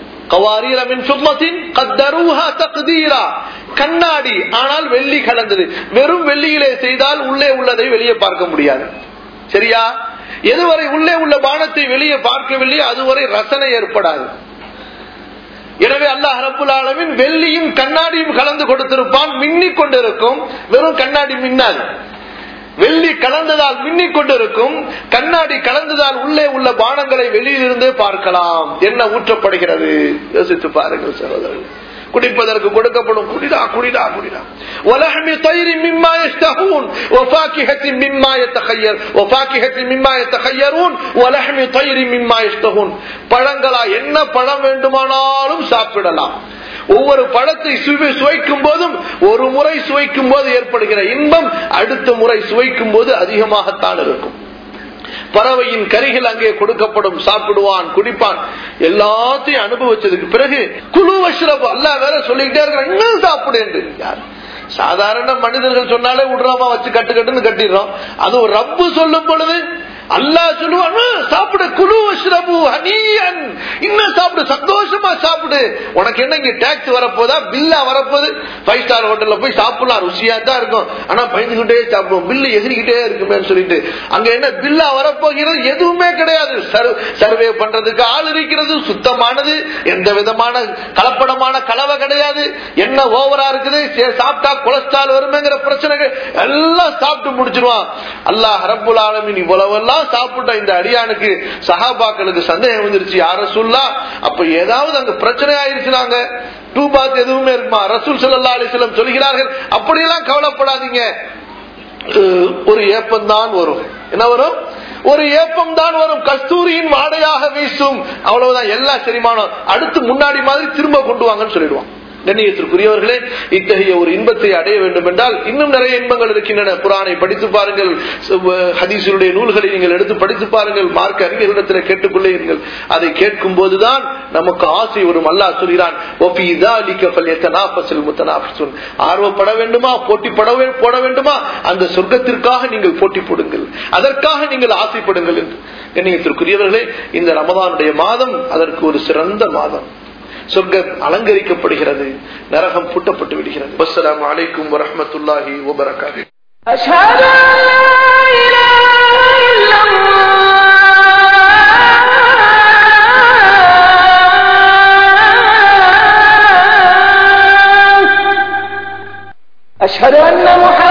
Speaker 1: கண்ணாடி ஆனால் வெள்ளி கலந்தது வெறும் வெள்ளியிலே செய்தால் உள்ளே உள்ளதை வெளியே பார்க்க முடியாது சரியா எதுவரை உள்ளே உள்ள பானத்தை வெளியே பார்க்கவில்லையோ அதுவரை ரசனை ஏற்படாது எனவே அல்லாஹ் ரபுல் ஆலமின் வெள்ளியும் கண்ணாடியும் கலந்து கொடுத்திருப்பான் மின்னிக் கொண்டிருக்கும் வெறும் கண்ணாடி மின்னாது வெள்ளி கலந்ததால் மின்னிக் கொண்டிருக்கும் கண்ணாடி கலந்ததால் உள்ளே உள்ள பானங்களை வெளியிலிருந்தே பார்க்கலாம் என்ன ஊற்றப்படுகிறது யோசித்து பாருங்கள் சகோதரர்கள் குடிப்பதற்கு கொடுக்கப்படும் குடிடா குடிடா குடிடா ولحم طير مما يشتهون وفاكهة مما يتخير وفاكهة مما يتخيرون ولحم طير مما يشتهون பழங்களா என்ன பழம் வேண்டுமானாலும் சாப்பிடலாம் ஒவ்வொரு பழத்தை சுவைக்கும் போதும் ஒரு முறை சுவைக்கும் போது ஏற்படுகிற இன்பம் அடுத்த முறை சுவைக்கும் போது அதிகமாகத்தான் இருக்கும் பறவையின் கரிகள் அங்கே கொடுக்கப்படும் சாப்பிடுவான் குடிப்பான் எல்லாத்தையும் அனுபவிச்சதுக்கு பிறகு குழு வஷ்ரப் அல்லா வேற சொல்லிக்கிட்டே இருக்கிற இன்னும் சாப்பிடு என்று யார் சாதாரண மனிதர்கள் சொன்னாலே விடுறோமா வச்சு கட்டு கட்டுன்னு கட்டிடுறோம் அதுவும் ரப்பு சொல்லும் பொழுது அல்லாஹ் சொல்லுவான் சாப்பிடு குழு வஷ்ரபு ஹனியன் இன்னும் சாப்பிடு சந்தோஷமா சாப்பிடு உனக்கு என்ன இங்க டாக்ஸ் வரப்போதா பில்லா வரப்போகுது ஃபைவ் ஸ்டார் ஹோட்டல்ல போய் சாப்பிடலாம் ருசியா தான் இருக்கும் ஆனா பயந்துகிட்டே சாப்பிடுவோம் பில்லு எகிரிக்கிட்டே இருக்குமே சொல்லிட்டு அங்க என்ன பில்லா வரப்போகிறது எதுவுமே கிடையாது சர்வே பண்றதுக்கு ஆள் இருக்கிறது சுத்தமானது எந்த விதமான கலப்படமான கலவை கிடையாது என்ன ஓவரா இருக்குது சாப்பிட்டா கொலஸ்ட்ரால் வருமேங்கிற பிரச்சனைகள் எல்லாம் சாப்பிட்டு முடிச்சிருவான் அல்லாஹ் ரப்புல் ஆலமின் இவ்வளவெல்லாம் சாப்பிட்ட இந்த அடியானுக்கு சஹாபாக்களுக்கு சந்தேகம் வந்துருச்சு யார சொல்லா அப்ப ஏதாவது அங்க பிரச்சனை ஆயிருச்சுனாங்க டூ பாத் எதுவுமே இருக்குமா ரசூல் சல்லா அலிஸ்லம் சொல்கிறார்கள் அப்படியெல்லாம் கவலைப்படாதீங்க அஹ், ஒரு ஏப்பம்தான் வரும் என்ன வரும் ஒரு ஏப்பம் தான் வரும் கஸ்தூரியின் வாடையாக வீசும் அவ்வளவுதான் எல்லா செரிமானம் அடுத்து முன்னாடி மாதிரி திரும்ப கொண்டு வாங்கன்னு சொல்லிடுவான் கண்ணியத்திற்குரியவர்களே இத்தகைய ஒரு இன்பத்தை அடைய வேண்டும் என்றால் இன்னும் நிறைய இன்பங்கள் இருக்கின்றன குரானை படித்து பாருங்கள் ஹதீசுடைய நூல்களை நீங்கள் எடுத்து படித்து பாருங்கள் மார்க்க அறிஞர்களிடத்தில் கேட்டுக்கொள்ளுங்கள் அதை கேட்கும் போதுதான் நமக்கு ஆசை வரும் அல்லாஹ் சொல்கிறான் "வஃபீ ذَلِكَ فَلْيَتَنَافَسِ الْمُتَنَافِسُونَ." ஆர்வப்பட வேண்டுமா போட்டி பட வே- போட வேண்டுமா அந்த சொர்க்கத்திற்காக நீங்கள் போட்டி போடுங்கள் அதற்காக நீங்கள் ஆசைப்படுங்கள் என்று கண்ணியத்திற்குரியவர்களே இந்த ரமதானுடைய மாதம் அதற்கு ஒரு சிறந்த மாதம் சொர்க்கம் அலங்கரிக்கப்படுகிறது நரகம் பூட்டப்பட்டு விடுகிறது அஸ்ஸலாமு அலைக்கும் வரஹ்மத்துல்லாஹி வபரகாத்துஹு
Speaker 2: أشهد أن لا إله إلا الله أشهد أن محمدا